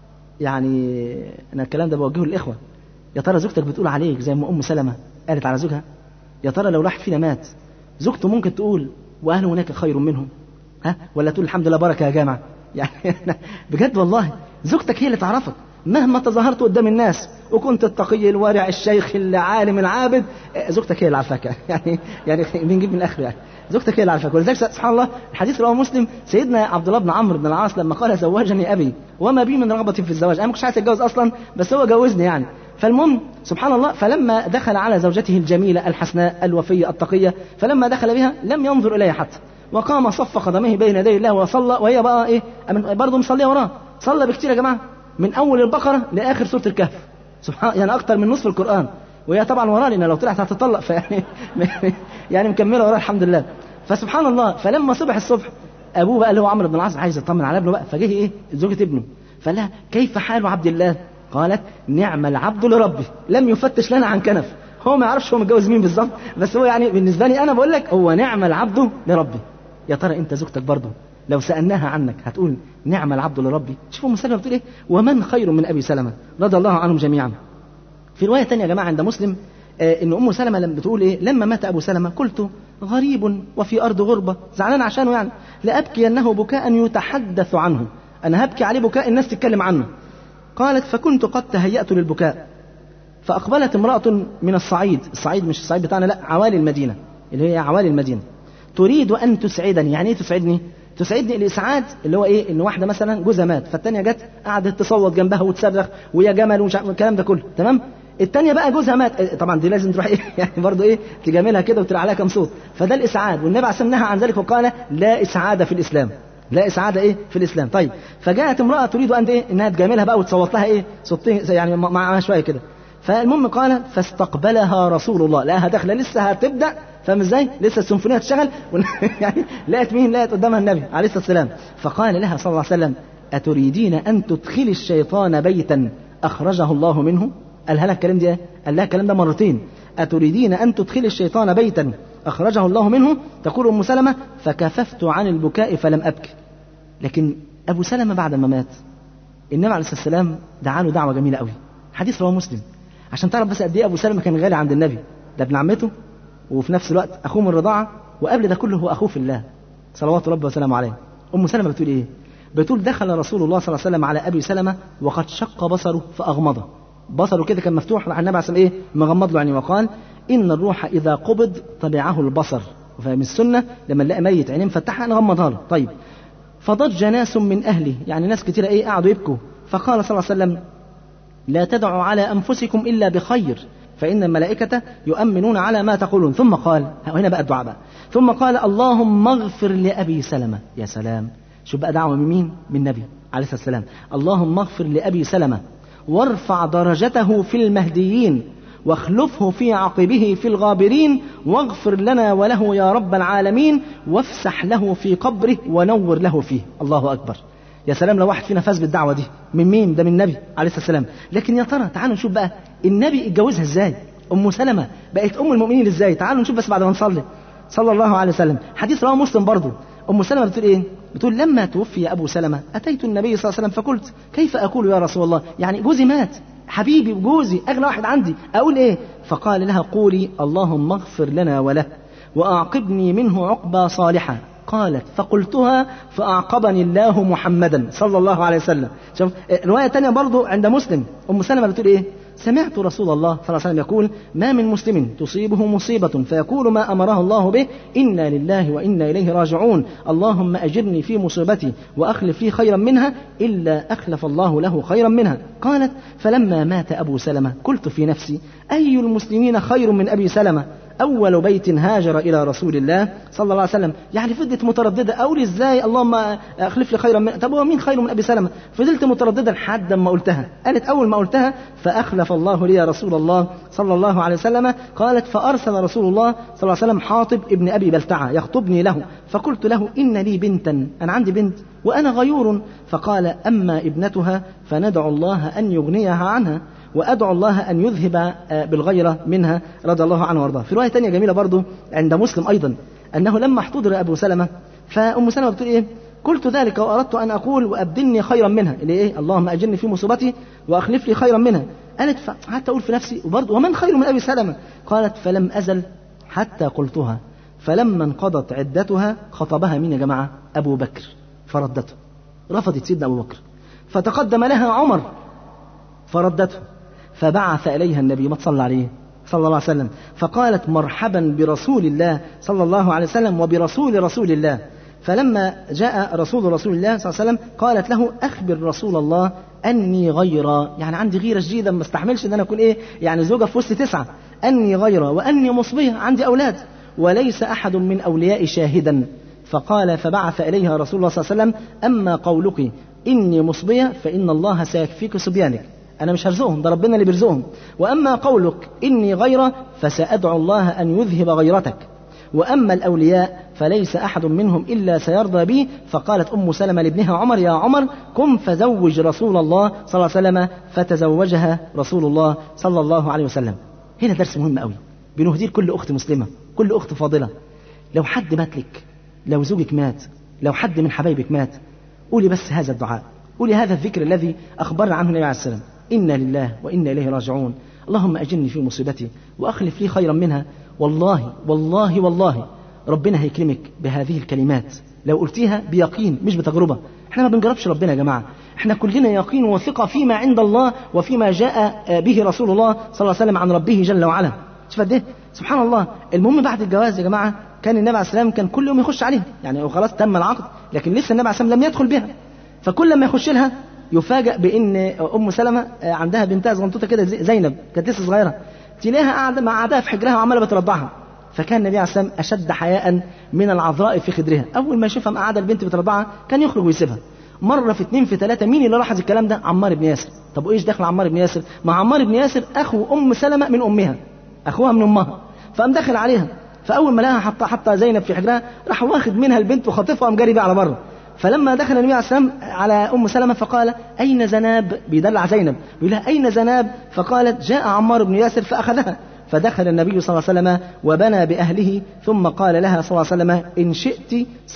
Speaker 2: يعني انا الكلام ده بوجهه للاخوه يا ترى زوجتك بتقول عليك زي ما ام سلمة قالت على زوجها يا ترى لو واحد فينا مات زوجته ممكن تقول واهله هناك خير منهم ها ولا تقول الحمد لله بركه يا جامع يعني بجد والله زوجتك هي اللي تعرفك مهما تظاهرت قدام الناس وكنت التقي الورع الشيخ العالم العابد زوجتك هي اللي عارفاك يعني يعني بنجيب من الاخر يعني زوجتك هي اللي عارفاك ولذلك سبحان الله الحديث رواه مسلم سيدنا عبد الله بن عمرو بن العاص لما قال زوجني ابي وما بي من رغبه في الزواج انا ما كنتش عايز اتجوز اصلا بس هو جوزني يعني فالمهم سبحان الله فلما دخل على زوجته الجميله الحسناء الوفيه التقيه فلما دخل بها لم ينظر اليها حتى وقام صف قدميه بين يدي الله وصلى وهي بقى ايه برضه مصليه وراه صلى بكتير يا جماعه من اول البقره لاخر سوره الكهف سبحان يعني اكتر من نصف القران وهي طبعا وراه لان لو طلعت هتطلق فيعني يعني مكمله وراه الحمد لله فسبحان الله فلما صبح الصبح ابوه بقى اللي هو عمرو بن العاص عايز يطمن على ابنه بقى فجه ايه زوجة ابنه فقال لها كيف حال عبد الله قالت نعم العبد لربه لم يفتش لنا عن كنف هو ما يعرفش هو متجوز مين بالظبط بس هو يعني بالنسبه لي انا بقول لك هو نعم العبد لربه يا ترى انت زوجتك برضه لو سالناها عنك هتقول نعم العبد لربي شوفوا ام سلمه بتقول ايه ومن خير من ابي سلمه رضي الله عنهم جميعا في روايه ثانيه يا جماعه عند مسلم آه ان ام سلمه لما بتقول ايه لما مات ابو سلمه قلت غريب وفي ارض غربه زعلان عشانه يعني لابكي انه بكاء يتحدث عنه انا هبكي عليه بكاء الناس تتكلم عنه قالت فكنت قد تهيأت للبكاء فأقبلت امرأة من الصعيد الصعيد مش الصعيد بتاعنا لا عوالي المدينة اللي هي عوالي المدينة تريد أن تسعدني يعني إيه تسعدني تسعدني الإسعاد اللي هو إيه إن واحدة مثلا جوزها مات فالتانية جت قعدت تصوت جنبها وتصرخ ويا جمل ومش الكلام ده كله تمام التانية بقى جوزها مات طبعا دي لازم تروح ايه يعني برضه ايه تجاملها كده وتلعب عليها كام صوت فده الاسعاد والنبي عليه نهى عن ذلك وقال لا اسعاد في الاسلام لا اسعاد ايه في الاسلام طيب فجاءت امراه تريد ان ايه انها تجاملها بقى وتصوت لها ايه صوتين يعني معاها شويه كده فالمهم قال فاستقبلها رسول الله لقاها داخله لسه هتبدا فاهم ازاي؟ لسه السيمفونيه هتشتغل يعني لقت مين؟ لقت قدامها النبي عليه الصلاه والسلام فقال لها صلى الله عليه وسلم اتريدين ان تدخلي الشيطان بيتا اخرجه الله منه؟ قالها لها الكلام ده قال لها الكلام ده مرتين اتريدين ان تدخلي الشيطان بيتا اخرجه الله منه؟ تقول ام سلمه فكففت عن البكاء فلم ابكي لكن ابو سلمه بعد ما مات النبي عليه الصلاه والسلام دعا له دعوه جميله قوي حديث رواه مسلم عشان تعرف بس قد ايه ابو سلمه كان غالي عند النبي ده ابن عمته وفي نفس الوقت اخوه من الرضاعه وقبل ده كله هو اخوه في الله صلوات ربي وسلامه عليه ام سلمه بتقول ايه بتقول دخل رسول الله صلى الله عليه وسلم على ابي سلمه وقد شق بصره فاغمضه بصره كده كان مفتوح راح النبي عليه الصلاه ايه مغمض له يعني وقال ان الروح اذا قبض تبعه البصر فمن السنه لما نلاقي ميت عينيه مفتحه نغمضها له طيب فضج ناس من اهله يعني ناس كتير ايه قعدوا يبكوا فقال صلى الله عليه وسلم لا تدعوا على انفسكم الا بخير فإن الملائكة يؤمنون على ما تقولون ثم قال هنا بقى الدعاء بقى ثم قال اللهم اغفر لأبي سلمة يا سلام شوف بقى دعوة من مين من النبي عليه الصلاة والسلام اللهم اغفر لأبي سلمة وارفع درجته في المهديين واخلفه في عقبه في الغابرين واغفر لنا وله يا رب العالمين وافسح له في قبره ونور له فيه الله أكبر يا سلام لو واحد فينا فاز بالدعوة دي من مين ده من النبي عليه الصلاة والسلام لكن يا ترى تعالوا نشوف بقى النبي اتجوزها ازاي ام سلمة بقت ام المؤمنين ازاي تعالوا نشوف بس بعد ما نصلي صلى الله عليه وسلم حديث رواه مسلم برضه ام سلمة بتقول ايه بتقول لما توفي ابو سلمة اتيت النبي صلى الله عليه وسلم فقلت كيف اقول يا رسول الله يعني جوزي مات حبيبي وجوزي اغلى واحد عندي اقول ايه فقال لها قولي اللهم اغفر لنا وله واعقبني منه عقبى صالحه قالت فقلتها فأعقبني الله محمدا صلى الله عليه وسلم شوف رواية تانية برضو عند مسلم أم سلمة بتقول إيه سمعت رسول الله صلى الله عليه وسلم يقول ما من مسلم تصيبه مصيبة فيقول ما أمره الله به إنا لله وإنا إليه راجعون اللهم أجرني في مصيبتي وأخلف لي خيرا منها إلا أخلف الله له خيرا منها قالت فلما مات أبو سلمة قلت في نفسي أي المسلمين خير من أبي سلمة أول بيت هاجر إلى رسول الله صلى الله عليه وسلم يعني فضلت مترددة أقول إزاي اللهم أخلف لي خيرا من طب هو مين خير من أبي سلمة فضلت مترددة لحد ما قلتها قالت أول ما قلتها فأخلف الله لي يا رسول الله صلى الله عليه وسلم قالت فأرسل رسول الله صلى الله عليه وسلم حاطب ابن أبي بلتعة يخطبني له فقلت له إن لي بنتا أنا عندي بنت وأنا غيور فقال أما ابنتها فندعو الله أن يغنيها عنها وأدعو الله أن يذهب بالغيرة منها رضي الله عنه وارضاه في رواية تانية جميلة برضو عند مسلم أيضا أنه لما احتضر أبو سلمة فأم سلمة بتقول إيه قلت ذلك وأردت أن أقول وأبدلني خيرا منها اللي إيه اللهم أجرني في مصيبتي وأخلف لي خيرا منها قالت حتى أقول في نفسي وبرضه ومن خير من أبي سلمة قالت فلم أزل حتى قلتها فلما انقضت عدتها خطبها مين يا جماعة أبو بكر فردته رفضت سيدنا أبو بكر فتقدم لها عمر فردته فبعث إليها النبي ما تصلى عليه صلى الله عليه وسلم فقالت مرحبا برسول الله صلى الله عليه وسلم وبرسول رسول الله فلما جاء رسول رسول الله صلى الله عليه وسلم قالت له أخبر رسول الله أني غيرة يعني عندي غيرة شديدة ما استحملش أن أنا أكون إيه يعني زوجة في وسط تسعة أني غيرة وأني مصبية عندي أولاد وليس أحد من أولياء شاهدا فقال فبعث إليها رسول الله صلى الله عليه وسلم أما قولك إني مصبية فإن الله سيكفيك صبيانك أنا مش هرزقهم ده ربنا اللي بيرزقهم وأما قولك إني غيرة فسأدعو الله أن يذهب غيرتك وأما الأولياء فليس أحد منهم إلا سيرضى بي فقالت أم سلمة لابنها عمر يا عمر قم فزوج رسول الله صلى الله عليه وسلم فتزوجها رسول الله صلى الله عليه وسلم هنا درس مهم قوي بنهديه كل أخت مسلمة كل أخت فاضلة لو حد مات لك لو زوجك مات لو حد من حبايبك مات قولي بس هذا الدعاء قولي هذا الذكر الذي أخبرنا عنه النبي عليه السلام إنا لله وإنا إليه راجعون اللهم أجلني في مصيبتي وأخلف لي خيرا منها والله والله والله ربنا هيكرمك بهذه الكلمات لو قلتيها بيقين مش بتجربة احنا ما بنجربش ربنا يا جماعة احنا كلنا يقين وثقة فيما عند الله وفيما جاء به رسول الله صلى الله عليه وسلم عن ربه جل وعلا شوف قد ايه سبحان الله المهم بعد الجواز يا جماعة كان النبي عليه السلام كان كل يوم يخش عليها يعني خلاص تم العقد لكن لسه النبي عليه السلام لم يدخل بها فكل ما يخش لها يفاجأ بأن أم سلمة عندها بنتها صغنطوطة كده زينب كانت لسه صغيرة تلاقيها قاعدة مع قعدها في حجرها وعمالة بترضعها فكان النبي عليه السلام أشد حياء من العذراء في خدرها أول ما يشوفها مقعدة البنت بترضعها كان يخرج ويسيبها مرة في اتنين في ثلاثة مين اللي لاحظ الكلام ده عمار بن ياسر طب وإيش دخل عمار بن ياسر مع عمار بن ياسر أخو أم سلمة من أمها أخوها من أمها فقام داخل عليها فأول ما لها حتى حتى زينب في حجرها راح واخد منها البنت وخاطفها وقام جاري بيها على بره فلما دخل النبي عليه السلام على ام سلمه فقال اين زناب بيدلع زينب بيقول لها اين زناب فقالت جاء عمار بن ياسر فاخذها فدخل النبي صلى الله عليه وسلم وبنى باهله ثم قال لها صلى الله عليه وسلم ان شئت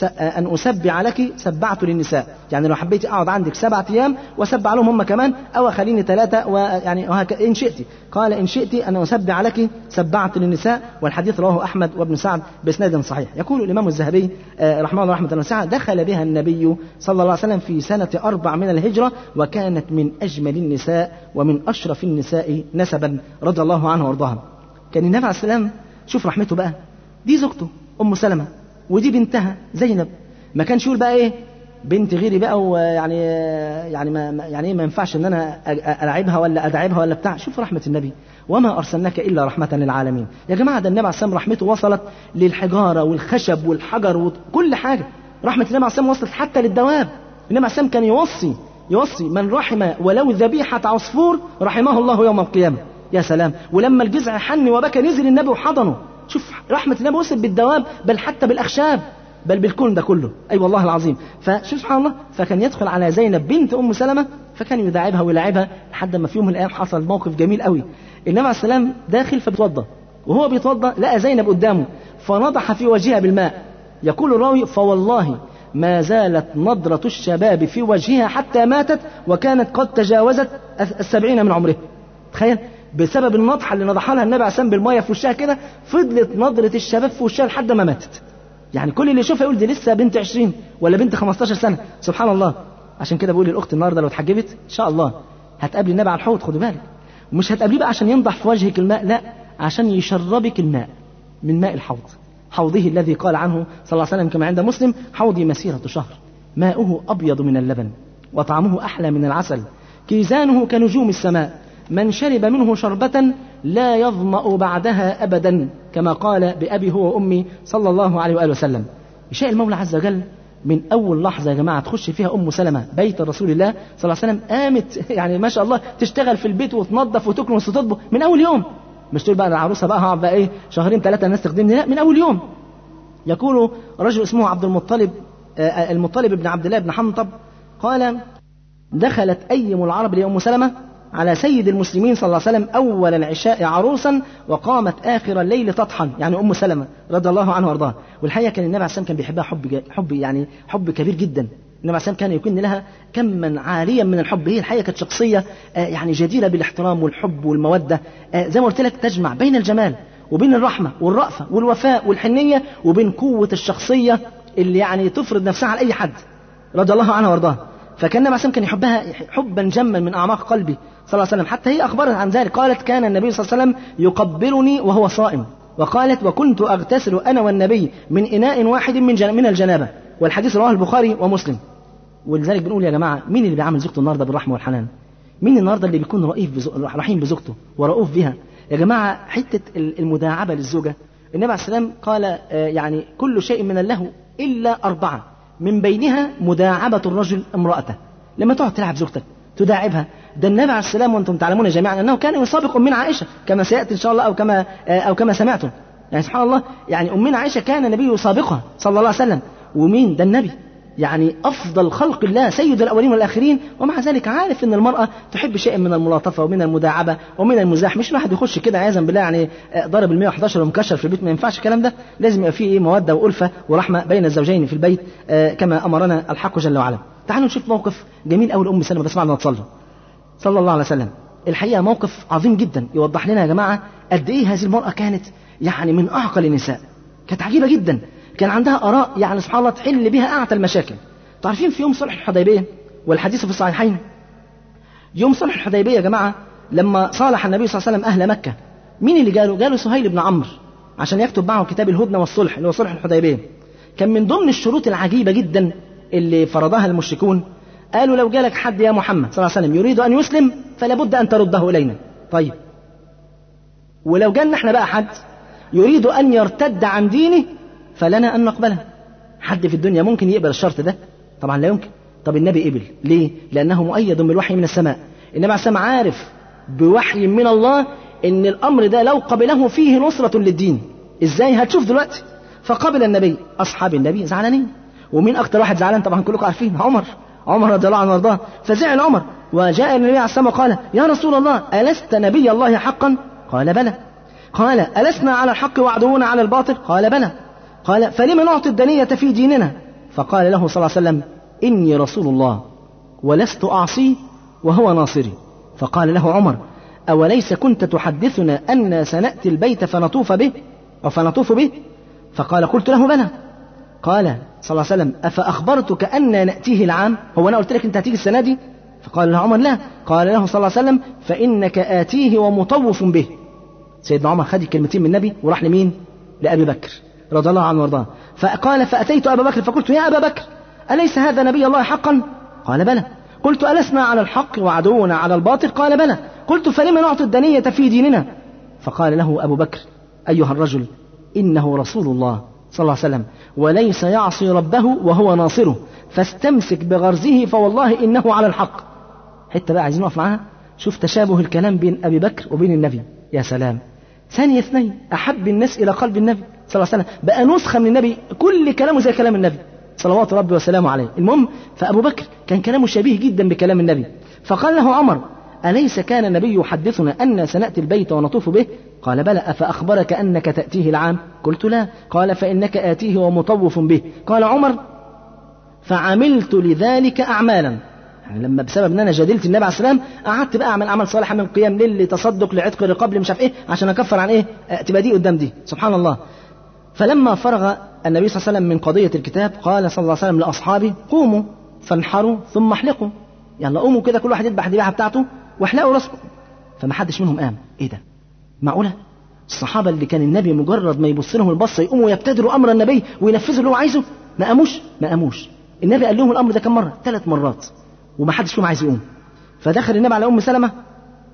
Speaker 2: ان اسبع لك سبعت للنساء يعني لو حبيت اقعد عندك سبعة ايام واسبع لهم هم كمان او اخليني ثلاثه ويعني وهك ان شئت قال ان شئت ان اسبع لك سبعت للنساء والحديث رواه احمد وابن سعد باسناد صحيح يقول الامام الذهبي رحمه الله رحمه الله واسعه دخل بها النبي صلى الله عليه وسلم في سنه اربع من الهجره وكانت من اجمل النساء ومن اشرف النساء نسبا رضي الله عنها وارضاها كان النبي عليه السلام شوف رحمته بقى دي زوجته ام سلمه ودي بنتها زينب ما كانش يقول بقى ايه بنت غيري بقى ويعني يعني ما يعني ايه ما ينفعش ان انا العبها ولا ادعبها ولا بتاع شوف رحمه النبي وما ارسلناك الا رحمه للعالمين يا جماعه ده النبي عليه السلام رحمته وصلت للحجاره والخشب والحجر وكل حاجه رحمه النبي عليه السلام وصلت حتى للدواب النبي عليه السلام كان يوصي يوصي من رحم ولو ذبيحه عصفور رحمه الله يوم القيامه يا سلام ولما الجزع حن وبكى نزل النبي وحضنه شوف رحمة النبي وصل بالدواب بل حتى بالأخشاب بل بالكون ده كله أي أيوة والله العظيم فشوف سبحان الله فكان يدخل على زينب بنت أم سلمة فكان يداعبها ويلاعبها لحد ما في يوم من الأيام حصل موقف جميل قوي النبي عليه السلام داخل فبيتوضى وهو بيتوضى لقى زينب قدامه فنضح في وجهها بالماء يقول الراوي فوالله ما زالت نضرة الشباب في وجهها حتى ماتت وكانت قد تجاوزت السبعين من عمرها تخيل بسبب النضحة اللي نضحها لها النبي عليه السلام بالمية في وشها كده فضلت نضرة الشباب في وشها لحد ما ماتت يعني كل اللي يشوفها يقول دي لسه بنت 20 ولا بنت 15 سنة سبحان الله عشان كده بقول للأخت النهاردة لو اتحجبت إن شاء الله هتقابلي النبي على الحوض خدوا بالك ومش هتقابليه بقى عشان ينضح في وجهك الماء لا عشان يشربك الماء من ماء الحوض حوضه الذي قال عنه صلى الله عليه وسلم كما عند مسلم حوضي مسيرة شهر ماؤه أبيض من اللبن وطعمه أحلى من العسل كيزانه كنجوم السماء من شرب منه شربة لا يظمأ بعدها أبدا كما قال بأبي هو وأمي صلى الله عليه وآله وسلم يشاء المولى عز وجل من أول لحظة يا جماعة تخش فيها أم سلمة بيت رسول الله صلى الله عليه وسلم قامت يعني ما شاء الله تشتغل في البيت وتنظف وتكنس وتطبخ من أول يوم مش تقول بقى العروسة بقى هقعد بقى إيه شهرين ثلاثة الناس تخدمني لا من أول يوم يقول رجل اسمه عبد المطلب آه المطلب بن عبد الله بن حنطب قال دخلت أيم العرب لأم سلمة على سيد المسلمين صلى الله عليه وسلم أول العشاء عروسا وقامت آخر الليل تطحن يعني أم سلمة رضي الله عنها وارضاها والحقيقة كان النبي عليه السلام كان بيحبها حب حب يعني حب كبير جدا النبي عليه السلام كان يكن لها كما عاليا من الحب هي الحقيقة كانت شخصية يعني جديرة بالاحترام والحب والمودة زي ما قلت لك تجمع بين الجمال وبين الرحمة والرأفة والوفاء والحنية وبين قوة الشخصية اللي يعني تفرض نفسها على أي حد رضي الله عنها وارضاها فكان النبي عليه كان يحبها حبا جما من أعماق قلبي صلى الله عليه وسلم حتى هي أخبرت عن ذلك قالت كان النبي صلى الله عليه وسلم يقبلني وهو صائم وقالت وكنت أغتسل أنا والنبي من إناء واحد من جن من الجنابة والحديث رواه البخاري ومسلم ولذلك بنقول يا جماعة مين اللي بيعامل زوجته النهارده بالرحمة والحنان مين النهارده اللي بيكون رئيف بزو... رحيم بزوجته ورؤوف بها يا جماعة حتة المداعبة للزوجة النبي عليه السلام قال يعني كل شيء من اللهو إلا أربعة من بينها مداعبة الرجل امرأته لما تقعد تلعب زوجتك تداعبها ده النبي عليه السلام وانتم تعلمون جميعا انه كان يسابق امنا عائشه كما سياتي ان شاء الله او كما او كما سمعتم يعني سبحان الله يعني امنا عائشه كان النبي يسابقها صلى الله عليه وسلم ومين ده النبي يعني افضل خلق الله سيد الاولين والاخرين ومع ذلك عارف ان المراه تحب شيء من الملاطفه ومن المداعبه ومن المزاح مش الواحد يخش كده عياذا بالله يعني ضرب ال 111 ومكشر في البيت ما ينفعش الكلام ده لازم يبقى فيه ايه موده والفه ورحمه بين الزوجين في البيت كما امرنا الحق جل وعلا تعالوا نشوف موقف جميل قوي لام سلمه بس بعد ما تصلي صلى الله عليه وسلم الحقيقه موقف عظيم جدا يوضح لنا يا جماعه قد ايه هذه المراه كانت يعني من اعقل النساء كانت عجيبه جدا كان عندها اراء يعني سبحان الله تحل بها اعتى المشاكل تعرفين في يوم صلح الحديبيه والحديث في الصحيحين يوم صلح الحديبيه يا جماعه لما صالح النبي صلى الله عليه وسلم اهل مكه مين اللي جاله جاله سهيل بن عمرو عشان يكتب معه كتاب الهدنه والصلح اللي هو صلح الحديبيه كان من ضمن الشروط العجيبه جدا اللي فرضها المشركون قالوا لو جالك حد يا محمد صلى الله عليه وسلم يريد أن يسلم فلا بد أن ترده إلينا طيب ولو جالنا احنا بقى حد يريد أن يرتد عن دينه فلنا أن نقبله حد في الدنيا ممكن يقبل الشرط ده طبعا لا يمكن طب النبي قبل ليه لأنه مؤيد بالوحي من السماء النبي عليه السلام عارف بوحي من الله ان الامر ده لو قبله فيه نصرة للدين ازاي هتشوف دلوقتي فقبل النبي اصحاب النبي زعلانين ومين اكتر واحد زعلان طبعا كلكم عارفين عمر عمر رضي الله عنه وارضاه فزعل عمر وجاء النبي عليه السلام وقال يا رسول الله ألست نبي الله حقا قال بلى قال ألسنا على الحق وعدونا على الباطل قال بلى قال فلم نعطي الدنية في ديننا فقال له صلى الله عليه وسلم إني رسول الله ولست أعصي وهو ناصري فقال له عمر أوليس كنت تحدثنا أن سنأتي البيت فنطوف به أو فنطوف به فقال قلت له بلى قال صلى الله عليه وسلم أفأخبرتك أن نأتيه العام هو أنا قلت لك أنت هتيجي السنة دي فقال له عمر لا قال له صلى الله عليه وسلم فإنك آتيه ومطوف به سيدنا عمر خد الكلمتين من النبي وراح لمين لأبي بكر رضي الله عنه وارضاه فقال فأتيت أبا بكر فقلت يا أبا بكر أليس هذا نبي الله حقا قال بلى قلت ألسنا على الحق وعدونا على الباطل قال بلى قلت فلم نعطي الدنية في ديننا فقال له أبو بكر أيها الرجل إنه رسول الله صلى الله عليه وسلم وليس يعصي ربه وهو ناصره فاستمسك بغرزه فوالله إنه على الحق حتى بقى عايزين نقف معاها شوف تشابه الكلام بين أبي بكر وبين النبي يا سلام ثانية اثنين أحب الناس إلى قلب النبي صلى الله عليه وسلم بقى نسخة من النبي كل كلامه زي كلام النبي صلوات ربي وسلامه عليه المهم فأبو بكر كان كلامه شبيه جدا بكلام النبي فقال له عمر أليس كان النبي يحدثنا أن سنأتي البيت ونطوف به قال بلى أفأخبرك أنك تأتيه العام قلت لا قال فإنك آتيه ومطوف به قال عمر فعملت لذلك أعمالا يعني لما بسبب ان انا جادلت النبي عليه السلام قعدت بقى اعمل اعمال صالحه من قيام ليل لتصدق لعتق رقاب مش عارف ايه عشان اكفر عن ايه تبقى دي قدام دي سبحان الله فلما فرغ النبي صلى الله عليه وسلم من قضيه الكتاب قال صلى الله عليه وسلم لاصحابه قوموا فانحروا ثم احلقوا يلا قوموا كده كل واحد يذبح الذبيحه بتاعته واحلقوا راسكم فما حدش منهم قام ايه ده معقوله الصحابه اللي كان النبي مجرد ما يبص لهم البصه يقوموا يبتدروا امر النبي وينفذوا اللي هو عايزه ما قاموش ما قاموش النبي قال لهم الامر ده كم مره ثلاث مرات وما حدش فيهم عايز يقوم فدخل النبي على ام سلمه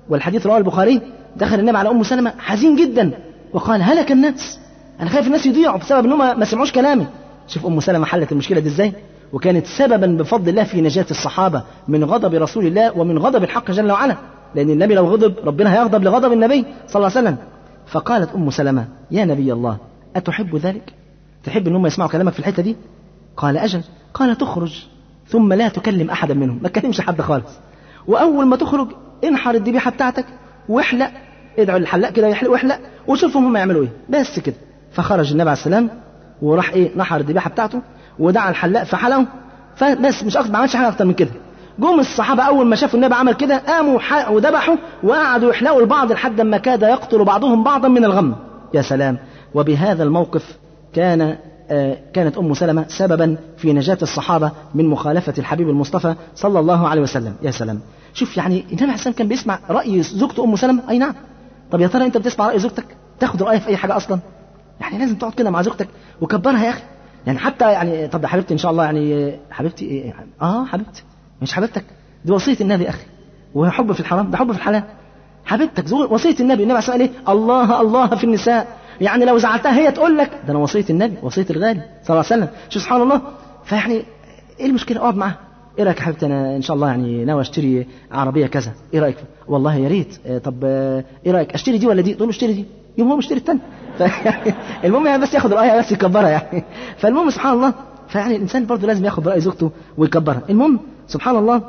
Speaker 2: والحديث رواه البخاري دخل النبي على ام سلمه حزين جدا وقال هلك الناس انا خايف الناس يضيعوا بسبب انهم ما سمعوش كلامي شوف ام سلمه حلت المشكله دي ازاي وكانت سببا بفضل الله في نجاة الصحابة من غضب رسول الله ومن غضب الحق جل وعلا لأن النبي لو غضب ربنا هيغضب لغضب النبي صلى الله عليه وسلم فقالت أم سلمة يا نبي الله أتحب ذلك تحب أنهم يسمعوا كلامك في الحتة دي قال أجل قال تخرج ثم لا تكلم أحدا منهم ما تكلمش حد خالص وأول ما تخرج انحر الذبيحة بتاعتك واحلق ادعوا للحلاق كده يحلق واحلق وشوفهم هم يعملوا ايه بس كده فخرج النبي عليه السلام وراح ايه نحر الذبيحه بتاعته ودعا الحلاق فحلقه فبس مش اكتر ما عملش حاجه اكتر من كده جم الصحابه اول ما شافوا النبي عمل كده قاموا وذبحوا وقعدوا يحلقوا البعض لحد ما كاد يقتل بعضهم بعضا من الغم يا سلام وبهذا الموقف كان آه كانت ام سلمه سببا في نجاه الصحابه من مخالفه الحبيب المصطفى صلى الله عليه وسلم يا سلام شوف يعني النبي عليه السلام كان بيسمع راي زوجته ام سلمه اي نعم طب يا ترى انت بتسمع راي زوجتك تاخد رايها في اي حاجه اصلا يعني لازم تقعد كده مع زوجتك وكبرها يا اخي يعني حتى يعني طب يا حبيبتي ان شاء الله يعني حبيبتي إيه؟ اه حبيبتي مش حبيبتك دي وصيه النبي يا اخي وحب في الحرام ده حب في الحلال حبيبتك وصيه النبي النبي عليه الصلاه ايه الله الله في النساء يعني لو زعلتها هي تقول لك ده انا وصيه النبي وصيه الغالي صلى الله عليه وسلم شوف سبحان الله فيعني ايه المشكله اقعد معاها ايه رايك يا حبيبتي انا ان شاء الله يعني ناوي اشتري عربيه كذا ايه رايك والله يا ريت طب ايه رايك اشتري دي ولا دي تقول له اشتري دي يوم هو مشتري الثاني المهم يعني بس ياخد رايها بس يكبرها يعني فالمهم سبحان الله فيعني الانسان برضه لازم ياخد راي زوجته ويكبرها المهم سبحان الله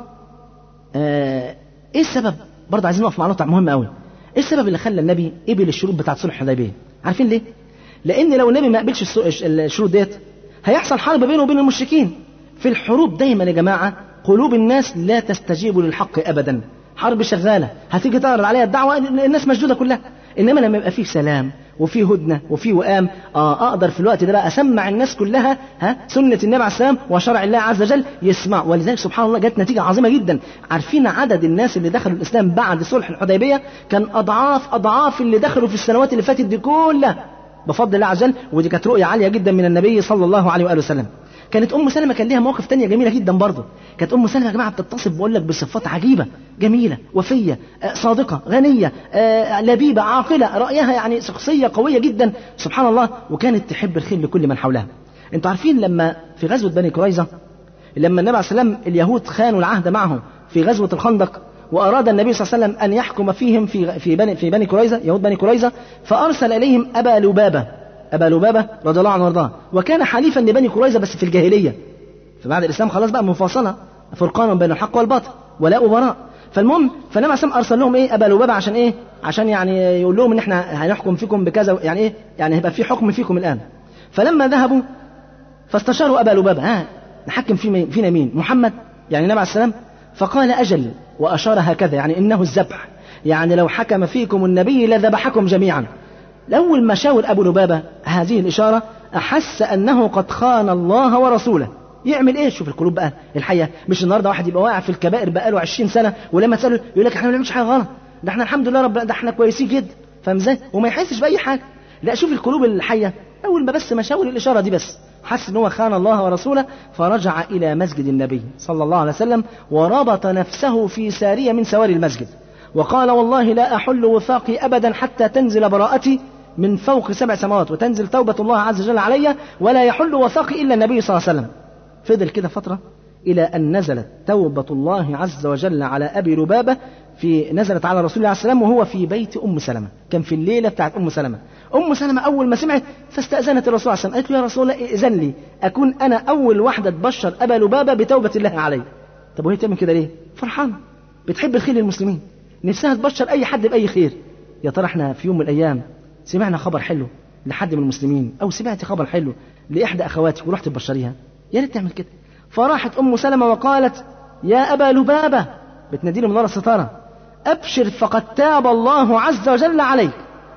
Speaker 2: آه ايه السبب برضه عايزين نقف مع نقطه مهمه قوي ايه السبب اللي خلى النبي قبل الشروط بتاعه صلح الحديبيه عارفين ليه لان لو النبي ما قبلش الشروط ديت هيحصل حرب بينه وبين المشركين في الحروب دايما يا جماعه قلوب الناس لا تستجيب للحق ابدا حرب شغاله هتيجي تعرض عليها الدعوه الناس مشدوده كلها انما لما يبقى فيه سلام وفي هدنه وفي وئام اه اقدر في الوقت ده بقى اسمع الناس كلها ها سنه النبي عليه السلام وشرع الله عز وجل يسمع ولذلك سبحان الله جت نتيجه عظيمه جدا عارفين عدد الناس اللي دخلوا الاسلام بعد صلح الحديبيه كان اضعاف اضعاف اللي دخلوا في السنوات اللي فاتت دي كلها بفضل الله عز وجل ودي كانت رؤيه عاليه جدا من النبي صلى الله عليه واله وسلم كانت ام سلمه كان ليها مواقف تانية جميله جدا برضه كانت ام سلمه يا جماعه بتتصف بقول لك بصفات عجيبه جميله وفيه آه صادقه غنيه آه لبيبه عاقله رايها يعني شخصيه قويه جدا سبحان الله وكانت تحب الخير لكل من حولها انتوا عارفين لما في غزوه بني قريظه لما النبي عليه السلام اليهود خانوا العهد معه في غزوه الخندق واراد النبي صلى الله عليه وسلم ان يحكم فيهم في في بني في بني قريظه يهود بني قريظه فارسل اليهم ابا لبابه أبا لبابة رضي الله عنه وارضاه وكان حليفا لبني قريظة بس في الجاهلية فبعد الإسلام خلاص بقى منفصلة فرقان بين الحق والباطل ولاء وبراء فالمهم فالنبي عليه أرسل لهم إيه أبا لبابة عشان إيه عشان يعني يقول لهم إن إحنا هنحكم فيكم بكذا يعني إيه يعني هيبقى في حكم فيكم الآن فلما ذهبوا فاستشاروا أبا لبابة ها نحكم في فينا مين محمد يعني النبي عليه السلام فقال أجل وأشار هكذا يعني إنه الذبح يعني لو حكم فيكم النبي لذبحكم جميعا أول ما شاور أبو لبابة هذه الإشارة أحس أنه قد خان الله ورسوله يعمل ايه شوف القلوب بقى الحقيقه مش النهارده واحد يبقى واقع في الكبائر بقاله 20 سنه ولما تساله يقول لك احنا ما بنعملش حاجه غلط ده احنا الحمد لله رب ده احنا كويسين جدا فاهم ازاي وما يحسش باي حاجه لا شوف القلوب الحيه اول ما بس ما شاور الاشاره دي بس حس ان هو خان الله ورسوله فرجع الى مسجد النبي صلى الله عليه وسلم وربط نفسه في ساريه من سواري المسجد وقال والله لا احل وثاقي ابدا حتى تنزل براءتي من فوق سبع سماوات وتنزل توبة الله عز وجل علي ولا يحل وثاقي إلا النبي صلى الله عليه وسلم فضل كده فترة إلى أن نزلت توبة الله عز وجل على أبي لبابة في نزلت على رسول الله عليه السلام وهو في بيت أم سلمة كان في الليلة بتاعت أم سلمة أم سلمة أول ما سمعت فاستأذنت الرسول عليه السلام قالت له يا رسول الله إذن لي أكون أنا أول واحدة تبشر أبا لبابة بتوبة الله علي طب وهي تعمل كده ليه فرحان بتحب الخير للمسلمين نفسها تبشر أي حد بأي خير يا ترى احنا في يوم من الأيام سمعنا خبر حلو لحد من المسلمين او سمعت خبر حلو لاحدى اخواتك ورحت تبشريها يا ريت تعمل كده فراحت ام سلمه وقالت يا ابا لبابه بتنادي من ورا الستاره ابشر فقد تاب الله عز وجل عليك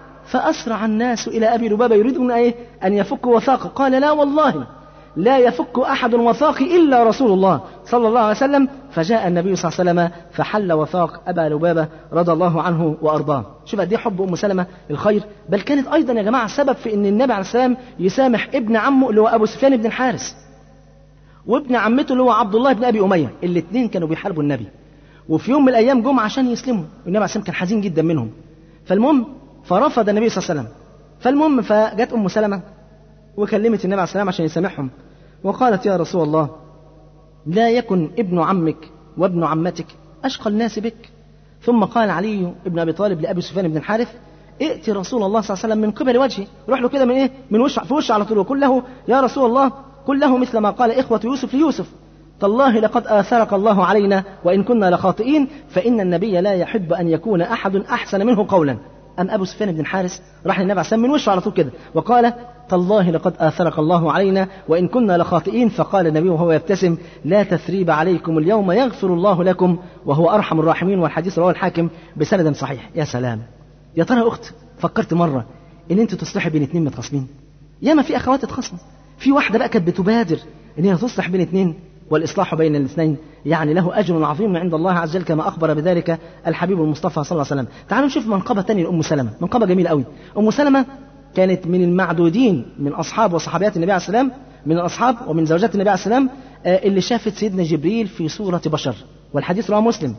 Speaker 2: فاسرع الناس الى ابي لبابه يريدون ايه ان يفكوا وثاقه قال لا والله لا يفك احد وثاقي الا رسول الله صلى الله عليه وسلم فجاء النبي صلى الله عليه وسلم فحل وثاق ابا لبابه رضي الله عنه وارضاه شوف قد ايه حب ام سلمه الخير بل كانت ايضا يا جماعه سبب في ان النبي عليه السلام يسامح ابن عمه اللي هو ابو سفيان بن الحارث وابن عمته اللي هو عبد الله بن ابي اميه الاثنين كانوا بيحاربوا النبي وفي يوم من الايام جم عشان يسلموا والنبي عليه السلام كان حزين جدا منهم فالمهم فرفض النبي صلى الله عليه وسلم فالمهم فجت ام سلمه وكلمت النبي عليه السلام عشان يسامحهم وقالت يا رسول الله لا يكن ابن عمك وابن عمتك اشقى الناس بك ثم قال علي بن ابي طالب لابي سفيان بن الحارث ائت رسول الله صلى الله عليه وسلم من قبل وجهه روح له كده من ايه من وش في وشه على طول وقل له يا رسول الله قل له مثل ما قال اخوه يوسف ليوسف تالله لقد آثرك الله علينا وإن كنا لخاطئين فإن النبي لا يحب أن يكون أحد أحسن منه قولا أم أبو سفيان بن الحارث راح للنبي عليه السلام من وشه على طول كده وقال تالله لقد آثرك الله علينا وإن كنا لخاطئين فقال النبي وهو يبتسم لا تثريب عليكم اليوم يغفر الله لكم وهو أرحم الراحمين والحديث رواه الحاكم بسند صحيح يا سلام يا ترى يا أخت فكرت مرة إن أنت تصلحي بين اتنين متخاصمين ياما في أخوات اتخاصموا في واحدة بقى كانت بتبادر إن هي تصلح بين اتنين والإصلاح بين الاثنين يعني له أجر عظيم عند الله عز وجل كما أخبر بذلك الحبيب المصطفى صلى الله عليه وسلم تعالوا نشوف منقبة تانية لأم سلمة منقبة جميلة قوي أم سلمة كانت من المعدودين من أصحاب وصحابيات النبي عليه السلام من الأصحاب ومن زوجات النبي عليه السلام اللي شافت سيدنا جبريل في صورة بشر والحديث رواه مسلم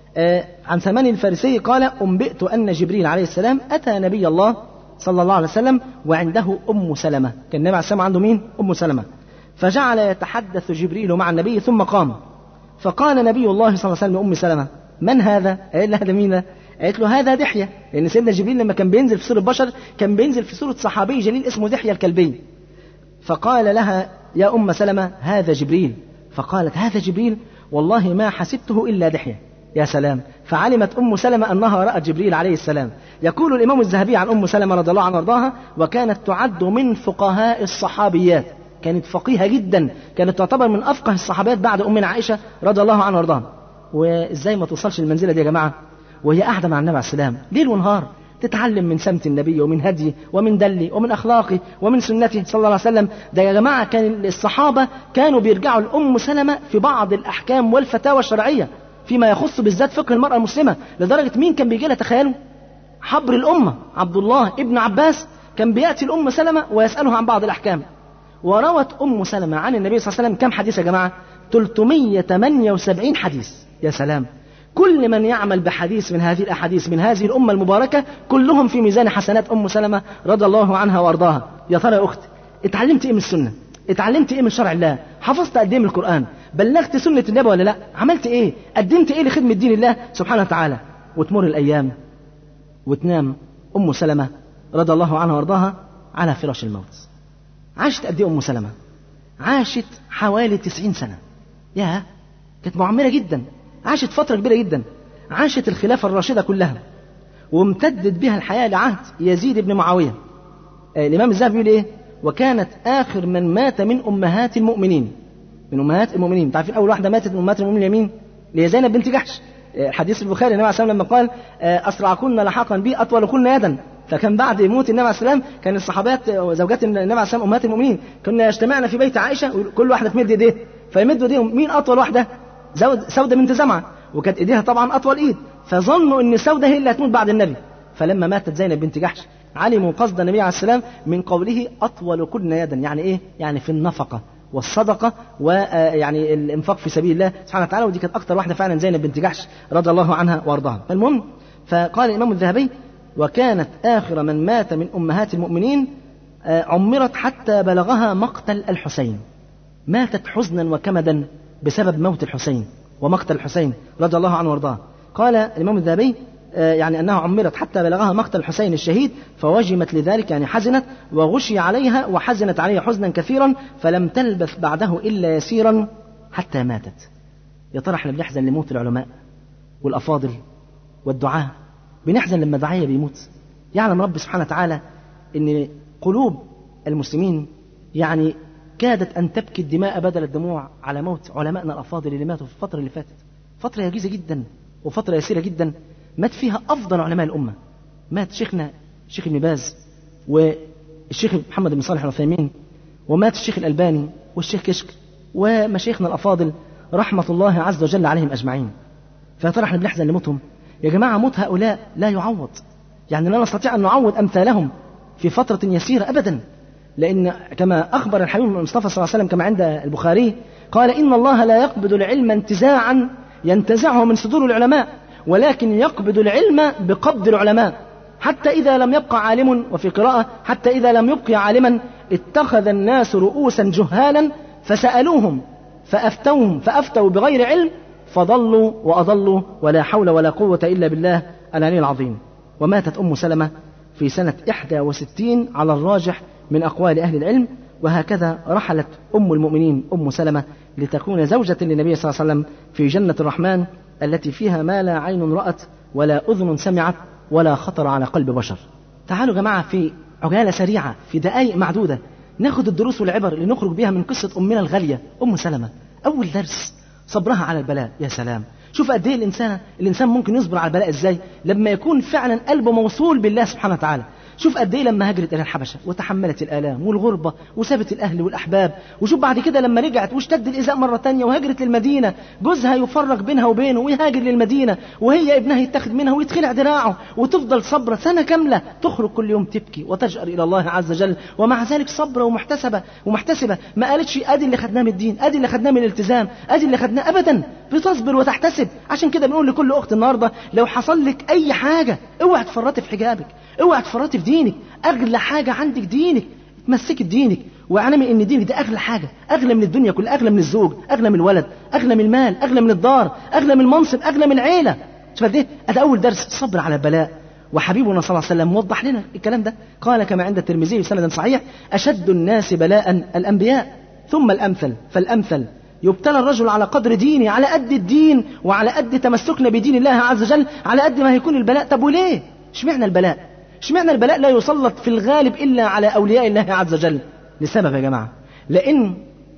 Speaker 2: عن ثمان الفارسي قال أنبئت أن جبريل عليه السلام أتى نبي الله صلى الله عليه وسلم وعنده أم سلمة كان النبي عليه السلام عنده مين؟ أم سلمة فجعل يتحدث جبريل مع النبي ثم قام فقال نبي الله صلى الله عليه وسلم لأم سلمة من هذا؟ قال لها هذا مين؟ قالت له هذا دحية لأن سيدنا جبريل لما كان بينزل في سورة بشر كان بينزل في سورة صحابي جليل اسمه دحية الكلبي فقال لها يا أم سلمة هذا جبريل فقالت هذا جبريل والله ما حسبته إلا دحية يا سلام فعلمت أم سلمة أنها رأت جبريل عليه السلام يقول الإمام الذهبي عن أم سلمة رضي الله عنها وارضاها وكانت تعد من فقهاء الصحابيات كانت فقيهة جدا كانت تعتبر من أفقه الصحابات بعد أمنا عائشة رضي الله عنها وارضاها وإزاي ما توصلش المنزلة دي يا جماعة وهي قاعدة مع النبي عليه السلام ليل ونهار تتعلم من سمت النبي ومن هديه ومن دلي ومن أخلاقه ومن سنته صلى الله عليه وسلم ده يا جماعة كان الصحابة كانوا بيرجعوا لأم سلمة في بعض الأحكام والفتاوى الشرعية فيما يخص بالذات فقه المرأة المسلمة لدرجة مين كان بيجي لها تخيلوا حبر الأمة عبد الله ابن عباس كان بيأتي الأم سلمة ويسألها عن بعض الأحكام وروت أم سلمة عن النبي صلى الله عليه وسلم كم حديث يا جماعة 378 حديث يا سلام كل من يعمل بحديث من هذه الأحاديث من هذه الأمة المباركة كلهم في ميزان حسنات أم سلمة رضي الله عنها وأرضاها يا ترى يا أخت اتعلمت إيه من السنة اتعلمت إيه من شرع الله حفظت قد إيه من القرآن بلغت سنة النبي ولا لا عملت إيه قدمت إيه لخدمة دين الله سبحانه وتعالى وتمر الأيام وتنام أم سلمة رضي الله عنها وأرضاها على فراش الموت عاشت قد ايه ام سلمه عاشت حوالي تسعين سنه يا كانت معمره جدا عاشت فتره كبيره جدا عاشت الخلافه الراشده كلها وامتدت بها الحياه لعهد يزيد بن معاويه آه الامام الذهبي بيقول ايه وكانت اخر من مات من امهات المؤمنين من امهات المؤمنين انتوا عارفين اول واحده ماتت من امهات المؤمنين اليمين اللي هي زينب بنت جحش آه حديث البخاري النبي عليه الصلاه والسلام لما قال آه اسرعكن لحقا بي اطولكن يدا فكان بعد موت النبي عليه السلام كان الصحابات وزوجات النبي عليه السلام امهات المؤمنين كنا يجتمعنا في بيت عائشه كل واحده تمد ايديها فيمدوا ايديهم مين اطول واحده؟ سوده بنت زمعه وكانت ايديها طبعا اطول ايد فظنوا ان سوده هي اللي هتموت بعد النبي فلما ماتت زينب بنت جحش علموا قصد النبي عليه السلام من قوله اطول كن يدا يعني ايه؟ يعني في النفقه والصدقة ويعني الإنفاق في سبيل الله سبحانه وتعالى ودي كانت أكتر واحدة فعلا زينب بنت جحش رضي الله عنها وأرضاها فالمهم فقال الإمام الذهبي وكانت آخر من مات من أمهات المؤمنين عمرت حتى بلغها مقتل الحسين ماتت حزنا وكمدا بسبب موت الحسين ومقتل الحسين رضي الله عنه وارضاه قال الإمام الذهبي يعني أنها عمرت حتى بلغها مقتل الحسين الشهيد فوجمت لذلك يعني حزنت وغشي عليها وحزنت عليه حزنا كثيرا فلم تلبث بعده إلا يسيرا حتى ماتت يا ترى احنا بنحزن لموت العلماء والأفاضل والدعاة بنحزن لما داعية بيموت يعلم رب سبحانه وتعالى ان قلوب المسلمين يعني كادت ان تبكي الدماء بدل الدموع على موت علمائنا الافاضل اللي ماتوا في الفتره اللي فاتت فتره يجيزه جدا وفتره يسيره جدا مات فيها افضل علماء الامه مات شيخنا الشيخ ابن باز والشيخ محمد بن صالح العثيمين ومات الشيخ الالباني والشيخ كشك ومشايخنا الافاضل رحمه الله عز وجل عليهم اجمعين فيا ترى احنا بنحزن لموتهم يا جماعة موت هؤلاء لا يعوض يعني لا نستطيع أن نعوض أمثالهم في فترة يسيرة أبدا لأن كما أخبر الحبيب المصطفى صلى الله عليه وسلم كما عند البخاري قال إن الله لا يقبض العلم انتزاعا ينتزعه من صدور العلماء ولكن يقبض العلم بقبض العلماء حتى إذا لم يبقى عالم وفي قراءة حتى إذا لم يبقي عالما اتخذ الناس رؤوسا جهالا فسألوهم فأفتوهم فأفتوا بغير علم فضلوا وأضلوا ولا حول ولا قوة إلا بالله العلي العظيم وماتت أم سلمة في سنة 61 على الراجح من أقوال أهل العلم وهكذا رحلت أم المؤمنين أم سلمة لتكون زوجة للنبي صلى الله عليه وسلم في جنة الرحمن التي فيها ما لا عين رأت ولا أذن سمعت ولا خطر على قلب بشر تعالوا جماعة في عجالة سريعة في دقائق معدودة ناخد الدروس والعبر اللي نخرج بها من قصة أمنا الغالية أم سلمة أول درس صبرها على البلاء يا سلام شوف قد ايه الانسان الانسان ممكن يصبر على البلاء ازاي لما يكون فعلا قلبه موصول بالله سبحانه وتعالى شوف قد ايه لما هاجرت الى الحبشه وتحملت الالام والغربه وسابت الاهل والاحباب وشوف بعد كده لما رجعت واشتد الايذاء مره تانية وهاجرت للمدينه جوزها يفرق بينها وبينه ويهاجر للمدينه وهي ابنها يتاخد منها ويتخلع دراعه وتفضل صبره سنه كامله تخرج كل يوم تبكي وتجأر الى الله عز وجل ومع ذلك صبره ومحتسبه ومحتسبه ما قالتش ادي اللي خدناه من الدين ادي اللي خدناه من الالتزام ادي اللي خدناه ابدا بتصبر وتحتسب عشان كده بنقول لكل اخت النهارده لو حصل لك اي حاجه اوعي تفرطي في حجابك اوعي تفرطي في دينك اغلى حاجه عندك دينك تمسكي بدينك واعلمي ان دينك ده اغلى حاجه اغلى من الدنيا كلها اغلى من الزوج اغلى من الولد اغلى من المال اغلى من الدار اغلى من المنصب اغلى من العيله شوف قد ايه ده اول درس الصبر على البلاء وحبيبنا صلى الله عليه وسلم وضح لنا الكلام ده قال كما عند الترمذي بسند صحيح اشد الناس بلاء الانبياء ثم الامثل فالامثل يبتلى الرجل على قدر دينه على قد الدين وعلى قد تمسكنا بدين الله عز وجل على قد ما هيكون البلاء طب وليه اشمعنى البلاء اشمعنى البلاء لا يسلط في الغالب الا على اولياء الله عز وجل لسبب يا جماعه لان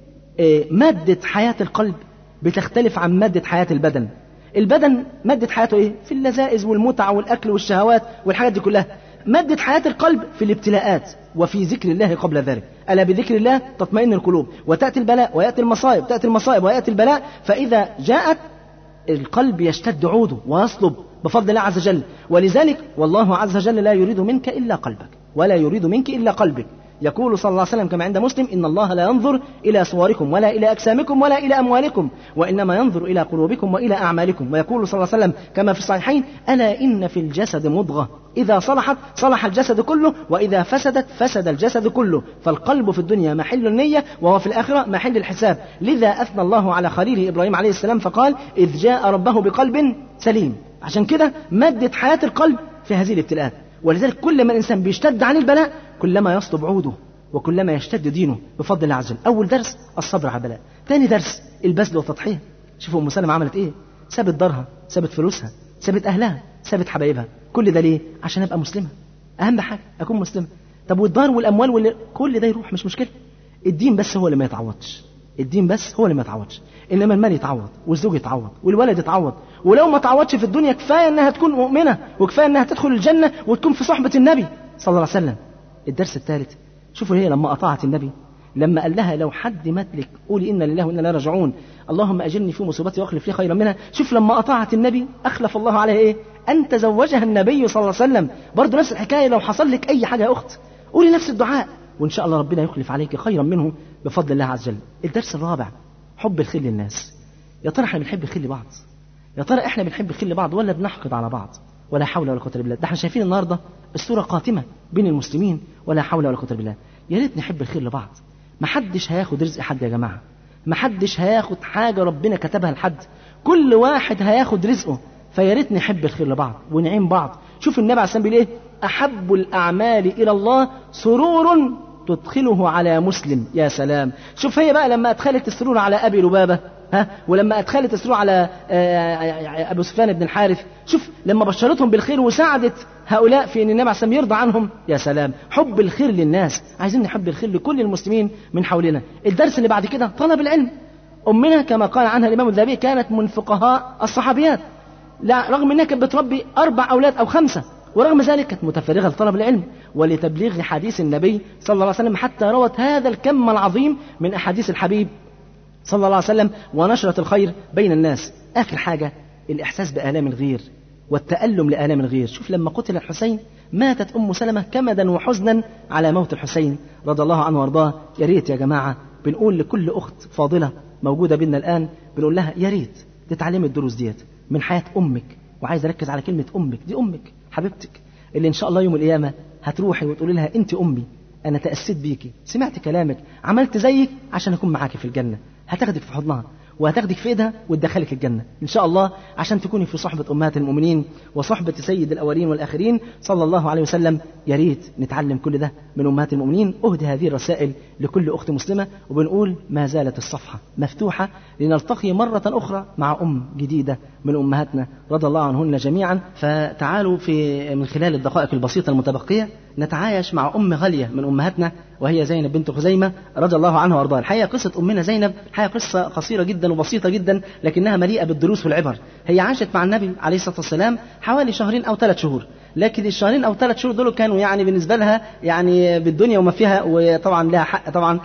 Speaker 2: ماده حياه القلب بتختلف عن ماده حياه البدن البدن ماده حياته ايه في اللذائذ والمتع والاكل والشهوات والحاجات دي كلها مادة حياة القلب في الابتلاءات وفي ذكر الله قبل ذلك ألا بذكر الله تطمئن القلوب وتأتي البلاء ويأتي المصائب تأتي المصائب ويأتي البلاء فإذا جاءت القلب يشتد عوده ويصلب بفضل الله عز وجل ولذلك والله عز وجل لا يريد منك إلا قلبك ولا يريد منك إلا قلبك يقول صلى الله عليه وسلم كما عند مسلم إن الله لا ينظر إلى صوركم ولا إلى أجسامكم ولا إلى أموالكم وإنما ينظر إلى قلوبكم وإلى أعمالكم ويقول صلى الله عليه وسلم كما في الصحيحين ألا إن في الجسد مضغة إذا صلحت صلح الجسد كله وإذا فسدت فسد الجسد كله فالقلب في الدنيا محل النية وهو في الآخرة محل الحساب لذا أثنى الله على خليله إبراهيم عليه السلام فقال إذ جاء ربه بقلب سليم عشان كده مادة حياة القلب في هذه الابتلاءات ولذلك كل ما الإنسان بيشتد عن البلاء كلما يصلب عوده وكلما يشتد دينه بفضل الله عز وجل أول درس الصبر على البلاء ثاني درس البذل والتضحية شوفوا أم سلمة عملت إيه سابت دارها سابت فلوسها سابت أهلها سابت حبايبها كل ده ليه عشان أبقى مسلمة أهم حاجة أكون مسلمة طب والدار والأموال واللي كل ده يروح مش مشكلة الدين بس هو اللي ما يتعوضش الدين بس هو اللي ما يتعوضش انما المال يتعوض والزوج يتعوض والولد يتعوض ولو ما تعوضش في الدنيا كفايه انها تكون مؤمنه وكفايه انها تدخل الجنه وتكون في صحبه النبي صلى الله عليه وسلم الدرس الثالث شوفوا هي لما اطاعت النبي لما قال لها لو حد مات لك قولي انا لله وانا اليه راجعون اللهم اجرني في مصيبتي واخلف لي خيرا منها شوف لما اطاعت النبي اخلف الله عليها ايه ان تزوجها النبي صلى الله عليه وسلم برضه نفس الحكايه لو حصل لك اي حاجه يا اخت قولي نفس الدعاء وان شاء الله ربنا يخلف عليك خيرا منه بفضل الله عز وجل الدرس الرابع حب الخير للناس يا ترى احنا بنحب الخير لبعض يا ترى احنا بنحب الخير لبعض ولا بنحقد على بعض ولا حول ولا قوه الا بالله ده احنا شايفين النهارده الصوره قاتمه بين المسلمين ولا حول ولا قوه الا بالله يا ريت نحب الخير لبعض ما حدش هياخد رزق حد يا جماعه ما حدش هياخد حاجه ربنا كتبها لحد كل واحد هياخد رزقه فيا ريت نحب الخير لبعض ونعين بعض شوف النبي عليه الصلاه والسلام بيقول ايه احب الاعمال الى الله سرور تدخله على مسلم يا سلام شوف هي بقى لما ادخلت السرور على ابي لبابه ها ولما ادخلت السرور على ابو سفيان بن الحارث شوف لما بشرتهم بالخير وساعدت هؤلاء في ان النبي عليه الصلاه يرضى عنهم يا سلام حب الخير للناس عايزين نحب الخير لكل المسلمين من حولنا الدرس اللي بعد كده طلب العلم امنا كما قال عنها الامام الذهبي كانت من فقهاء الصحابيات لا رغم انها كانت بتربي اربع اولاد او خمسه ورغم ذلك كانت متفرغة لطلب العلم ولتبليغ حديث النبي صلى الله عليه وسلم حتى روت هذا الكم العظيم من أحاديث الحبيب صلى الله عليه وسلم ونشرت الخير بين الناس آخر حاجة الإحساس بآلام الغير والتألم لآلام الغير شوف لما قتل الحسين ماتت أم سلمة كمدا وحزنا على موت الحسين رضي الله عنه وارضاه يا ريت يا جماعة بنقول لكل أخت فاضلة موجودة بينا الآن بنقول لها يا ريت تتعلمي الدروس ديت من حياة أمك وعايز أركز على كلمة أمك دي أمك حبيبتك اللي إن شاء الله يوم القيامة هتروحي وتقولي لها أنت أمي أنا تأسيت بيكي سمعت كلامك عملت زيك عشان أكون معاكي في الجنة هتاخدك في حضنها وهتاخدك في ايدها وتدخلك الجنة إن شاء الله عشان تكوني في صحبة أمهات المؤمنين وصحبة سيد الأولين والآخرين صلى الله عليه وسلم يا ريت نتعلم كل ده من أمهات المؤمنين أهدي هذه الرسائل لكل أخت مسلمة وبنقول ما زالت الصفحة مفتوحة لنلتقي مرة أخرى مع أم جديدة من أمهاتنا رضي الله عنهن جميعا فتعالوا في من خلال الدقائق البسيطة المتبقية نتعايش مع أم غالية من أمهاتنا وهي زينب بنت خزيمة رضي الله عنها وارضاها الحقيقة قصة أمنا زينب الحقيقة قصة قصيرة جدا وبسيطة جدا لكنها مليئة بالدروس والعبر هي عاشت مع النبي عليه الصلاة والسلام حوالي شهرين أو ثلاث شهور لكن الشهرين او ثلاث شهور دول كانوا يعني بالنسبه لها يعني بالدنيا وما فيها وطبعا لها حق طبعا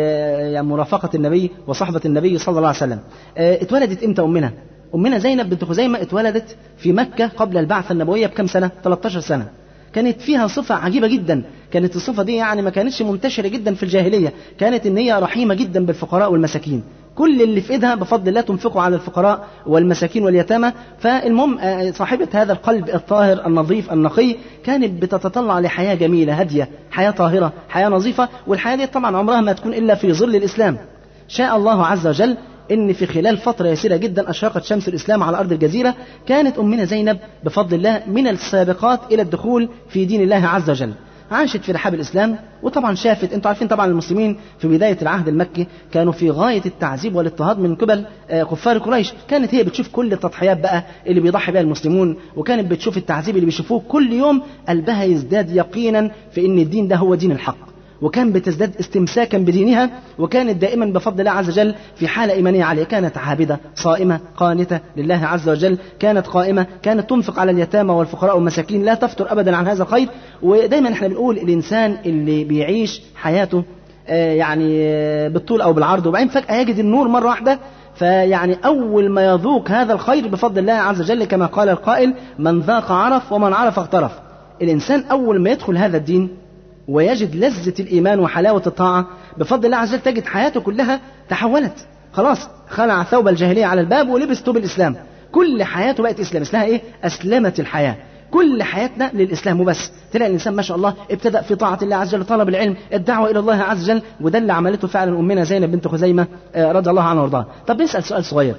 Speaker 2: بمرافقه النبي وصحبه النبي صلى الله عليه وسلم. اتولدت امتى امنا؟ امنا زينب بنت خزيمه اتولدت في مكه قبل البعثه النبويه بكم سنه؟ 13 سنه. كانت فيها صفة عجيبة جدا كانت الصفة دي يعني ما كانتش منتشرة جدا في الجاهلية كانت ان هي رحيمة جدا بالفقراء والمساكين كل اللي في ايدها بفضل الله تنفقه على الفقراء والمساكين واليتامى فالمهم صاحبة هذا القلب الطاهر النظيف النقي كانت بتتطلع لحياة جميلة هادية حياة طاهرة حياة نظيفة والحياة دي طبعا عمرها ما تكون إلا في ظل الإسلام شاء الله عز وجل ان في خلال فتره يسيره جدا اشرقت شمس الاسلام على ارض الجزيره كانت امنا زينب بفضل الله من السابقات الى الدخول في دين الله عز وجل عاشت في رحاب الاسلام وطبعا شافت انتوا عارفين طبعا المسلمين في بدايه العهد المكي كانوا في غايه التعذيب والاضطهاد من قبل كفار قريش كانت هي بتشوف كل التضحيات بقى اللي بيضحي بها المسلمون وكانت بتشوف التعذيب اللي بيشوفوه كل يوم قلبها يزداد يقينا في ان الدين ده هو دين الحق وكان بتزداد استمساكا بدينها وكانت دائما بفضل الله عز وجل في حالة إيمانية عالية كانت عابدة صائمة قانتة لله عز وجل كانت قائمة كانت تنفق على اليتامى والفقراء والمساكين لا تفتر أبدا عن هذا الخير ودائما احنا بنقول الإنسان اللي بيعيش حياته يعني بالطول أو بالعرض وبعدين فجأة يجد النور مرة واحدة فيعني أول ما يذوق هذا الخير بفضل الله عز وجل كما قال القائل من ذاق عرف ومن عرف اغترف الإنسان أول ما يدخل هذا الدين ويجد لذة الإيمان وحلاوة الطاعة بفضل الله عز وجل تجد حياته كلها تحولت خلاص خلع ثوب الجاهلية على الباب ولبس ثوب الإسلام كل حياته بقت إسلام اسمها إيه؟ أسلمت الحياة كل حياتنا للإسلام وبس تلاقي الإنسان ما شاء الله ابتدأ في طاعة الله عز وجل طلب العلم الدعوة إلى الله عز وجل وده اللي عملته فعلا أمنا زينب بنت خزيمة رضي الله عنها وارضاها طب نسأل سؤال صغير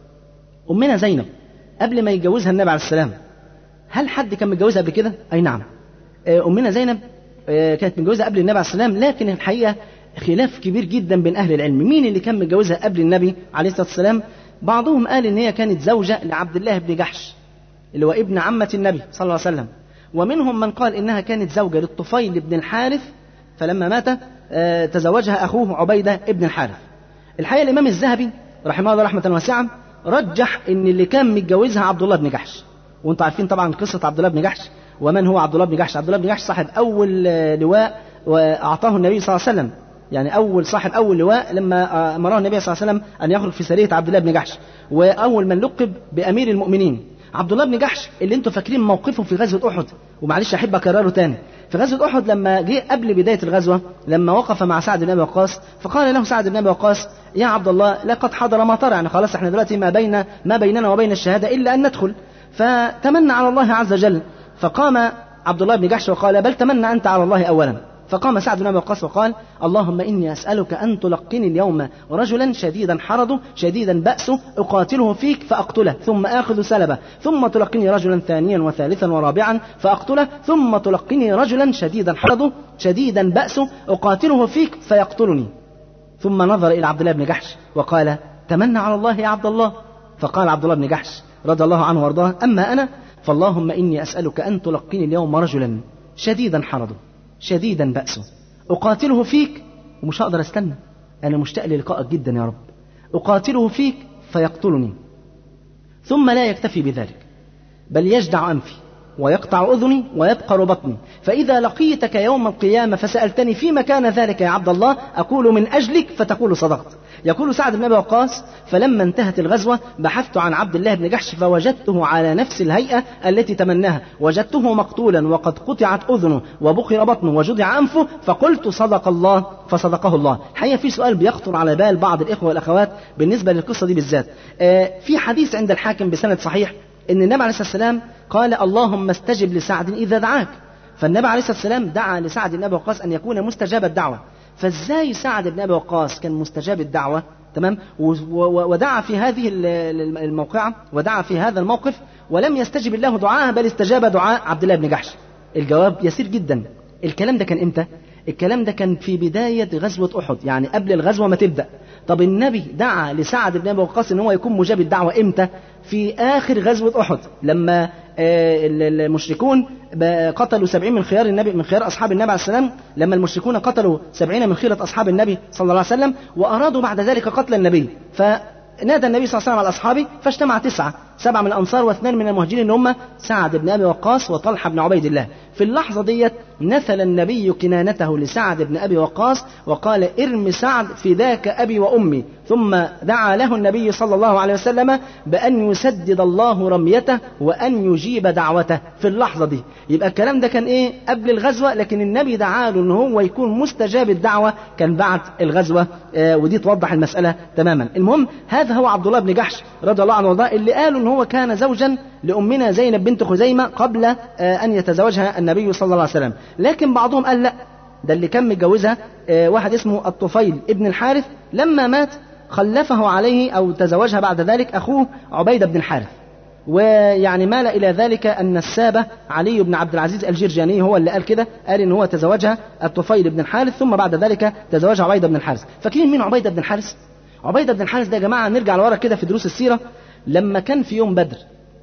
Speaker 2: أمنا زينب قبل ما يتجوزها النبي عليه السلام هل حد كان متجوزها قبل كده؟ أي نعم أمنا زينب كانت متجوزة قبل النبي عليه السلام لكن الحقيقة خلاف كبير جدا بين أهل العلم مين اللي كان متجوزها قبل النبي عليه الصلاة والسلام بعضهم قال إن هي كانت زوجة لعبد الله بن جحش اللي هو ابن عمة النبي صلى الله عليه وسلم ومنهم من قال إنها كانت زوجة للطفيل بن الحارث فلما مات تزوجها أخوه عبيدة ابن الحارث الحقيقة الإمام الذهبي رحمه الله رحمة واسعة رجح إن اللي كان متجوزها عبد الله بن جحش وانتم عارفين طبعا قصة عبد الله بن جحش ومن هو عبد الله بن جحش عبد الله بن جحش صاحب أول لواء وأعطاه النبي صلى الله عليه وسلم يعني أول صاحب أول لواء لما أمره النبي صلى الله عليه وسلم أن يخرج في سرية عبد الله بن جحش وأول من لقب بأمير المؤمنين عبد الله بن جحش اللي انتم فاكرين موقفه في غزوة أحد ومعلش أحب أكرره تاني في غزوة أحد لما جه قبل بداية الغزوة لما وقف مع سعد بن أبي وقاص فقال له سعد بن أبي وقاص يا عبد الله لقد حضر ما ترى يعني خلاص احنا دلوقتي ما بين ما بيننا وبين الشهادة إلا أن ندخل فتمنى على الله عز وجل فقام عبد الله بن جحش وقال بل تمنى أنت على الله أولا فقام سعد بن أبي وقاص وقال اللهم إني أسألك أن تلقني اليوم رجلا شديدا حرضه شديدا بأسه أقاتله فيك فأقتله ثم آخذ سلبه ثم تلقني رجلا ثانيا وثالثا ورابعا فأقتله ثم تلقني رجلا شديدا حرضه شديدا بأسه أقاتله فيك فيقتلني ثم نظر إلى عبد الله بن جحش وقال تمنى على الله يا عبد الله فقال عبد الله بن جحش رضي الله عنه وارضاه أما أنا فاللهم إني أسألك أن تلقيني اليوم رجلا شديدا حرضه شديدا بأسه أقاتله فيك ومش هقدر استنى أنا مشتاق للقائك جدا يا رب أقاتله فيك فيقتلني ثم لا يكتفي بذلك بل يجدع أنفي ويقطع أذني ويبقر بطني فإذا لقيتك يوم القيامة فسألتني فيما كان ذلك يا عبد الله أقول من أجلك فتقول صدقت يقول سعد بن أبي وقاص فلما انتهت الغزوة بحثت عن عبد الله بن جحش فوجدته على نفس الهيئة التي تمناها وجدته مقتولا وقد قطعت أذنه وبخر بطنه وجدع أنفه فقلت صدق الله فصدقه الله الحقيقة في سؤال بيخطر على بال بعض الإخوة والأخوات بالنسبة للقصة دي بالذات آه في حديث عند الحاكم بسند صحيح ان النبي عليه الصلاه والسلام قال اللهم استجب لسعد اذا دعاك فالنبي عليه الصلاه والسلام دعا لسعد بن ابي وقاص ان يكون مستجاب الدعوه فازاي سعد بن ابي وقاص كان مستجاب الدعوه تمام ودعا في هذه الموقعه ودعا في هذا الموقف ولم يستجب الله دعاءه بل استجاب دعاء عبد الله بن جحش الجواب يسير جدا الكلام ده كان امتى الكلام ده كان في بداية غزوة أحد يعني قبل الغزوة ما تبدأ طب النبي دعا لسعد بن أبي وقاص إن هو يكون مجاب الدعوة إمتى في آخر غزوة أحد لما المشركون قتلوا سبعين من خيار النبي من خيار أصحاب النبي عليه السلام لما المشركون قتلوا سبعين من خيرة أصحاب النبي صلى الله عليه وسلم وأرادوا بعد ذلك قتل النبي فنادى النبي صلى الله عليه وسلم على أصحابه فاجتمع تسعة سبعة من الأنصار واثنان من المهاجرين اللي هم سعد بن أبي وقاص وطلحة بن عبيد الله في اللحظة ديت نثل النبي كنانته لسعد بن أبي وقاص وقال ارم سعد فداك أبي وأمي ثم دعا له النبي صلى الله عليه وسلم بأن يسدد الله رميته وأن يجيب دعوته في اللحظة دي يبقى الكلام ده كان إيه قبل الغزوة لكن النبي دعا له إن هو يكون مستجاب الدعوة كان بعد الغزوة آه ودي توضح المسألة تماما المهم هذا هو عبد الله بن جحش رضي الله عنه وارضاه اللي قالوا إن هو كان زوجا لأمنا زينب بنت خزيمة قبل آه أن يتزوجها النبي صلى الله عليه وسلم لكن بعضهم قال لا ده اللي كان متجوزها آه واحد اسمه الطفيل ابن الحارث لما مات خلفه عليه أو تزوجها بعد ذلك أخوه عبيدة بن الحارث ويعني مال إلى ذلك أن السابة علي بن عبد العزيز الجرجاني هو اللي قال كده قال إن هو تزوجها الطفيل بن الحارث ثم بعد ذلك تزوجها عبيدة بن الحارث فاكرين مين عبيدة بن الحارث؟ عبيدة بن الحارث ده يا جماعة نرجع لورا كده في دروس السيرة لما كان في يوم بدر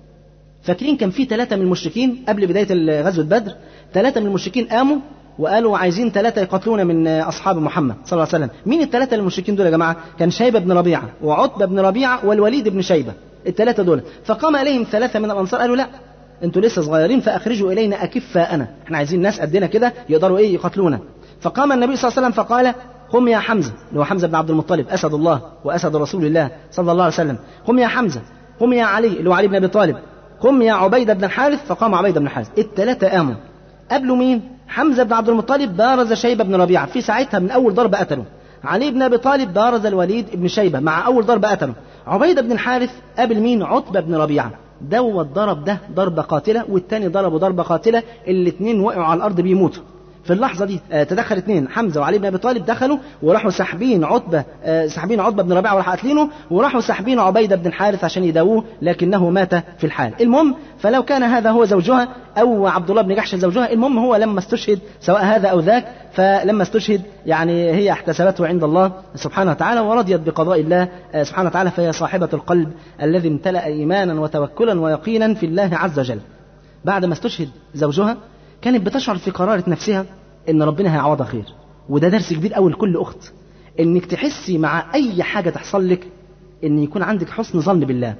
Speaker 2: فاكرين كان في ثلاثة من المشركين قبل بداية غزوة بدر ثلاثة من المشركين قاموا وقالوا عايزين ثلاثة يقاتلون من أصحاب محمد صلى الله عليه وسلم مين الثلاثة المشركين دول يا جماعة كان شيبة بن ربيعة وعتبة بن ربيعة والوليد بن شيبة الثلاثة دول فقام إليهم ثلاثة من الأنصار قالوا لا انتوا لسه صغيرين فأخرجوا إلينا أكفاءنا احنا عايزين ناس قدنا كده يقدروا إيه يقاتلونا فقام النبي صلى الله عليه وسلم فقال قم يا حمزة اللي هو حمزة بن عبد المطلب أسد الله وأسد رسول الله صلى الله عليه وسلم قم يا حمزة قم يا علي اللي هو علي بن أبي طالب قم يا عبيدة بن الحارث فقام عبيدة بن الحارث الثلاثة قاموا قبلوا مين حمزة بن عبد المطلب بارز شيبة بن ربيعة في ساعتها من أول ضربة قتله علي بن أبي طالب بارز الوليد بن شيبة مع أول ضربة قتله عبيدة بن الحارث قابل مين عتبة بن ربيعة دوت ضرب ده ضربة قاتلة والتاني ضربه ضربة قاتلة الاتنين وقعوا على الأرض بيموتوا في اللحظة دي تدخل اثنين حمزة وعلي بن أبي طالب دخلوا وراحوا ساحبين عتبة ساحبين عتبة بن ربيعة وراحوا قاتلينه وراحوا ساحبين عبيدة بن الحارث عشان يداووه لكنه مات في الحال المهم فلو كان هذا هو زوجها أو عبد الله بن جحش زوجها المهم هو لما استشهد سواء هذا أو ذاك فلما استشهد يعني هي احتسبته عند الله سبحانه وتعالى ورضيت بقضاء الله سبحانه وتعالى فهي صاحبة القلب الذي امتلأ إيمانا وتوكلا ويقينا في الله عز وجل بعد ما استشهد زوجها كانت بتشعر في قرارة نفسها ان ربنا هيعوضها خير وده درس كبير قوي لكل اخت انك تحسي مع اي حاجه تحصل لك ان يكون عندك حسن ظن بالله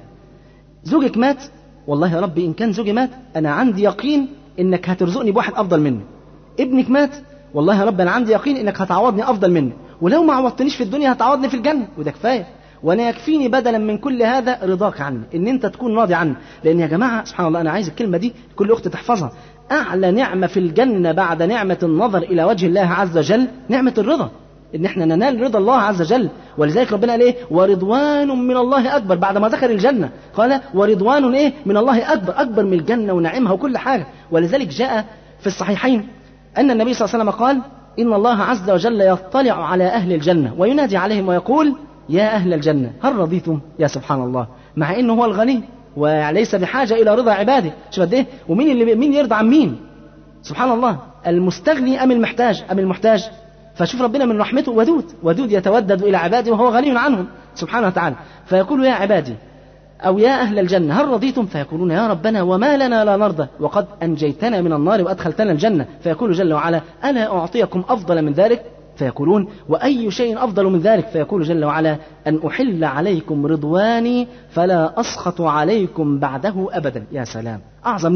Speaker 2: زوجك مات والله يا رب ان كان زوجي مات انا عندي يقين انك هترزقني بواحد افضل منه ابنك مات والله يا رب انا عندي يقين انك هتعوضني افضل منه ولو ما عوضتنيش في الدنيا هتعوضني في الجنه وده كفايه وانا يكفيني بدلا من كل هذا رضاك عني ان انت تكون راضي عني لان يا جماعه سبحان الله انا عايز الكلمه دي كل اخت تحفظها أعلى نعمة في الجنة بعد نعمة النظر إلى وجه الله عز وجل نعمة الرضا إن إحنا ننال رضا الله عز وجل ولذلك ربنا قال إيه ورضوان من الله أكبر بعد ما ذكر الجنة قال ورضوان إيه من الله أكبر أكبر من الجنة ونعيمها وكل حاجة ولذلك جاء في الصحيحين أن النبي صلى الله عليه وسلم قال إن الله عز وجل يطلع على أهل الجنة وينادي عليهم ويقول يا أهل الجنة هل رضيتم يا سبحان الله مع إنه هو الغني وليس بحاجة إلى رضا عباده شوف قد إيه ومين اللي مين يرضى عن مين سبحان الله المستغني أم المحتاج أم المحتاج فشوف ربنا من رحمته ودود ودود يتودد إلى عباده وهو غني عنهم سبحانه وتعالى فيقول يا عبادي أو يا أهل الجنة هل رضيتم فيقولون يا ربنا وما لنا لا نرضى وقد أنجيتنا من النار وأدخلتنا الجنة فيقول جل وعلا ألا أعطيكم أفضل من ذلك فيقولون وأي شيء أفضل من ذلك فيقول جل وعلا أن أحل عليكم رضواني فلا أسخط عليكم بعده أبدا يا سلام أعظم نعمة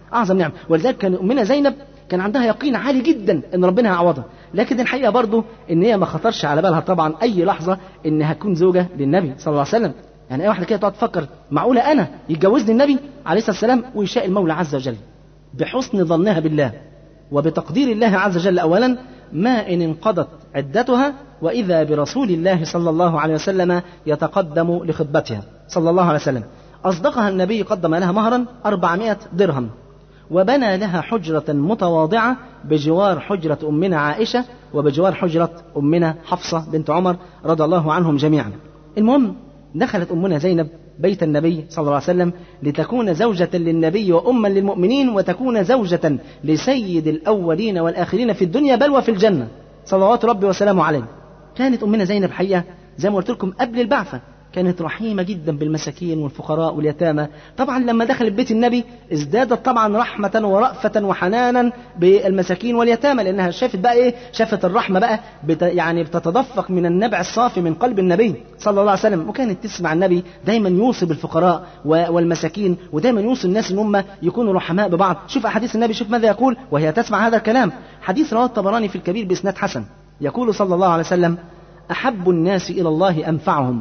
Speaker 2: أعظم نعمة ولذلك كان أمنا زينب كان عندها يقين عالي جدا ان ربنا هيعوضها لكن الحقيقه برضه ان هي ما خطرش على بالها طبعا اي لحظه ان هتكون زوجه للنبي صلى الله عليه وسلم يعني اي واحده كده تقعد تفكر معقوله انا يتجوزني النبي عليه الصلاه والسلام ويشاء المولى عز وجل بحسن ظنها بالله وبتقدير الله عز وجل اولا ما ان انقضت عدتها واذا برسول الله صلى الله عليه وسلم يتقدم لخطبتها صلى الله عليه وسلم اصدقها النبي قدم لها مهرا 400 درهم وبنى لها حجرة متواضعة بجوار حجرة أمنا عائشة وبجوار حجرة أمنا حفصة بنت عمر رضي الله عنهم جميعا المهم دخلت أمنا زينب بيت النبي صلى الله عليه وسلم لتكون زوجة للنبي وأما للمؤمنين وتكون زوجة لسيد الأولين والآخرين في الدنيا بل وفي الجنة صلوات ربي وسلامه عليه كانت أمنا زينب حقيقة زي ما قلت لكم قبل البعثة كانت رحيمة جدا بالمساكين والفقراء واليتامى طبعا لما دخلت بيت النبي ازدادت طبعا رحمة ورأفة وحنانا بالمساكين واليتامى لأنها شافت بقى إيه شافت الرحمة بقى بت يعني بتتدفق من النبع الصافي من قلب النبي صلى الله عليه وسلم وكانت تسمع النبي دايما يوصي بالفقراء والمساكين ودايما يوصي الناس ان هم يكونوا رحماء ببعض شوف أحاديث النبي شوف ماذا يقول وهي تسمع هذا الكلام حديث رواه الطبراني في الكبير بإسناد حسن يقول صلى الله عليه وسلم أحب الناس إلى الله أنفعهم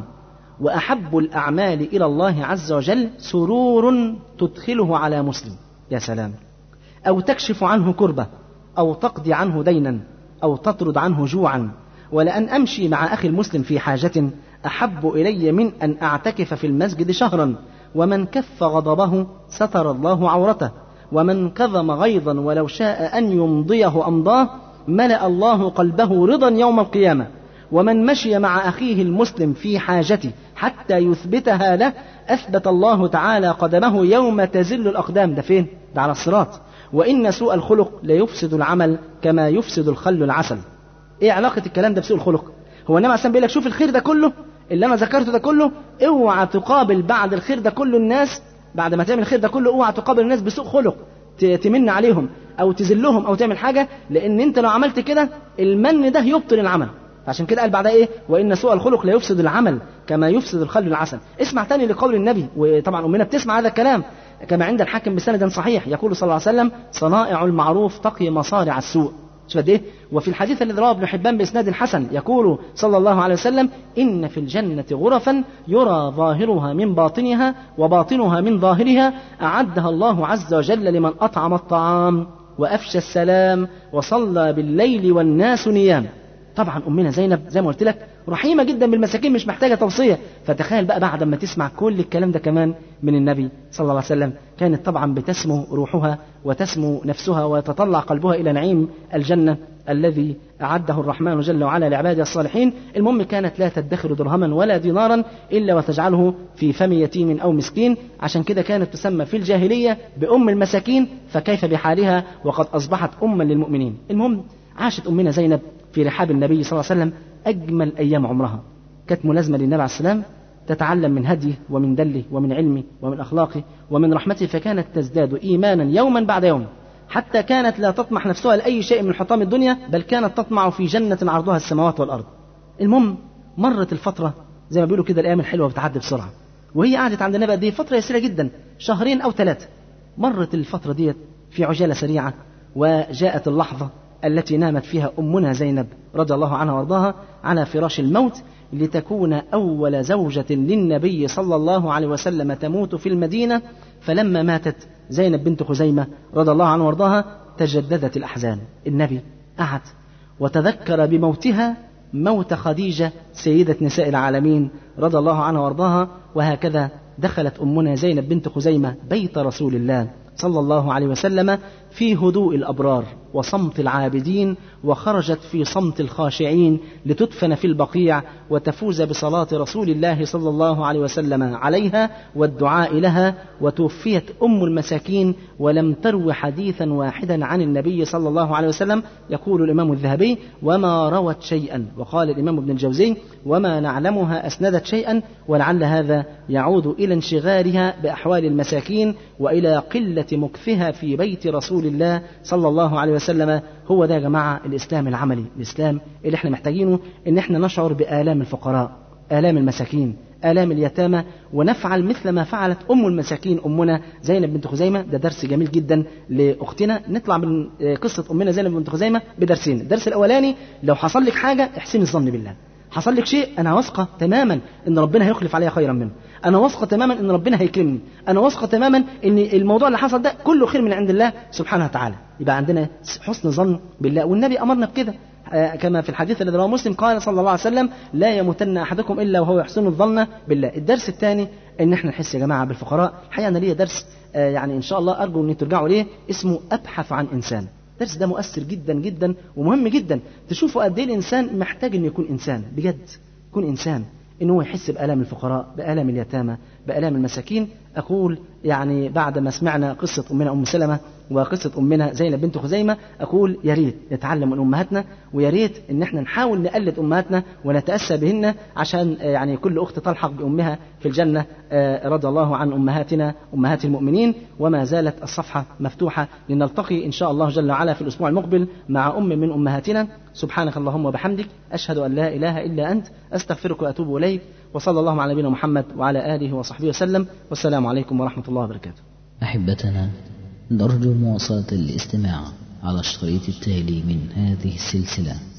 Speaker 2: واحب الاعمال الى الله عز وجل سرور تدخله على مسلم يا سلام او تكشف عنه كربه او تقضي عنه دينا او تطرد عنه جوعا ولان امشي مع اخي المسلم في حاجه احب الي من ان اعتكف في المسجد شهرا ومن كف غضبه ستر الله عورته ومن كظم غيظا ولو شاء ان يمضيه امضاه ملا الله قلبه رضا يوم القيامه ومن مشي مع أخيه المسلم في حاجته حتى يثبتها له أثبت الله تعالى قدمه يوم تزل الأقدام ده فين؟ ده على الصراط وإن سوء الخلق ليفسد العمل كما يفسد الخل العسل إيه علاقة الكلام ده بسوء الخلق؟ هو النبي عليه بيقول لك شوف الخير ده كله اللي أنا ذكرته ده كله اوعى تقابل بعد الخير ده كله الناس بعد ما تعمل الخير ده كله اوعى تقابل الناس بسوء خلق تمن عليهم او تذلهم او تعمل حاجه لان انت لو عملت كده المن ده يبطل العمل عشان كده قال بعدها ايه وان سوء الخلق لا يفسد العمل كما يفسد الخل العسل اسمع تاني لقول النبي وطبعا امنا بتسمع هذا الكلام كما عند الحاكم بسند صحيح يقول صلى الله عليه وسلم صنائع المعروف تقي مصارع السوء شوف قد ايه وفي الحديث الذي رواه ابن حبان باسناد حسن يقول صلى الله عليه وسلم ان في الجنه غرفا يرى ظاهرها من باطنها وباطنها من ظاهرها اعدها الله عز وجل لمن اطعم الطعام وافشى السلام وصلى بالليل والناس نيام طبعا امنا زينب زي ما قلت لك رحيمه جدا بالمساكين مش محتاجه توصيه فتخيل بقى بعد ما تسمع كل الكلام ده كمان من النبي صلى الله عليه وسلم كانت طبعا بتسمو روحها وتسمو نفسها ويتطلع قلبها الى نعيم الجنه الذي اعده الرحمن جل وعلا لعباده الصالحين المهم كانت لا تدخر درهما ولا دينارا الا وتجعله في فم يتيم او مسكين عشان كده كانت تسمى في الجاهليه بام المساكين فكيف بحالها وقد اصبحت اما للمؤمنين المهم عاشت امنا زينب في رحاب النبي صلى الله عليه وسلم أجمل أيام عمرها كانت ملازمة للنبي عليه السلام تتعلم من هديه ومن دله ومن علمه ومن أخلاقه ومن رحمته فكانت تزداد إيمانا يوما بعد يوم حتى كانت لا تطمح نفسها لأي شيء من حطام الدنيا بل كانت تطمع في جنة عرضها السماوات والأرض المهم مرت الفترة زي ما بيقولوا كده الأيام الحلوة بتعدي بسرعة وهي قعدت عند النبي دي فترة يسيرة جدا شهرين أو ثلاثة مرت الفترة ديت في عجالة سريعة وجاءت اللحظة التي نامت فيها أمنا زينب رضي الله عنها وارضاها على فراش الموت لتكون أول زوجة للنبي صلى الله عليه وسلم تموت في المدينة فلما ماتت زينب بنت خزيمة رضي الله عنها وارضاها تجددت الأحزان النبي قعد وتذكر بموتها موت خديجة سيدة نساء العالمين رضي الله عنها وارضاها وهكذا دخلت أمنا زينب بنت خزيمة بيت رسول الله صلى الله عليه وسلم في هدوء الابرار وصمت العابدين وخرجت في صمت الخاشعين لتدفن في البقيع وتفوز بصلاه رسول الله صلى الله عليه وسلم عليها والدعاء لها وتوفيت ام المساكين ولم تروي حديثا واحدا عن النبي صلى الله عليه وسلم يقول الامام الذهبي وما روت شيئا وقال الامام ابن الجوزي وما نعلمها اسندت شيئا ولعل هذا يعود الى انشغالها باحوال المساكين والى قله مكثها في بيت رسول الله صلى الله عليه وسلم هو ده يا جماعة الإسلام العملي الإسلام اللي احنا محتاجينه إن احنا نشعر بآلام الفقراء آلام المساكين آلام اليتامى ونفعل مثل ما فعلت أم المساكين أمنا زينب بنت خزيمة ده درس جميل جدا لأختنا نطلع من قصة أمنا زينب بنت خزيمة بدرسين الدرس الأولاني لو حصل لك حاجة احسن الظن بالله حصل لك شيء انا واثقه تماما ان ربنا هيخلف عليها خيرا منه انا واثقه تماما ان ربنا هيكرمني انا واثقه تماما ان الموضوع اللي حصل ده كله خير من عند الله سبحانه وتعالى يبقى عندنا حسن ظن بالله والنبي امرنا بكده كما في الحديث الذي رواه مسلم قال صلى الله عليه وسلم لا يموتن احدكم الا وهو يحسن الظن بالله الدرس الثاني ان احنا نحس يا جماعه بالفقراء الحقيقه انا ليا درس يعني ان شاء الله ارجو ان ترجعوا ليه اسمه ابحث عن انسان الدرس ده مؤثر جدا جدا ومهم جدا تشوفوا قد ايه الانسان محتاج انه يكون انسان بجد يكون انسان ان هو يحس بالام الفقراء بالام اليتامى بالام المساكين اقول يعني بعد ما سمعنا قصه امنا ام سلمه وقصه امنا زينب بنت خزيمه اقول يا ريت نتعلم من امهاتنا ويا ريت ان احنا نحاول نقلد امهاتنا ونتاسى بهن عشان يعني كل اخت تلحق بامها في الجنه رضي الله عن امهاتنا امهات المؤمنين وما زالت الصفحه مفتوحه لنلتقي ان شاء الله جل وعلا في الاسبوع المقبل مع ام من امهاتنا سبحانك اللهم وبحمدك اشهد ان لا اله الا انت استغفرك واتوب اليك وصلى الله على نبينا محمد وعلى اله وصحبه وسلم والسلام عليكم ورحمه الله وبركاته
Speaker 1: أحبتنا نرجو مواصلة الاستماع على الشريط التالي من هذه السلسلة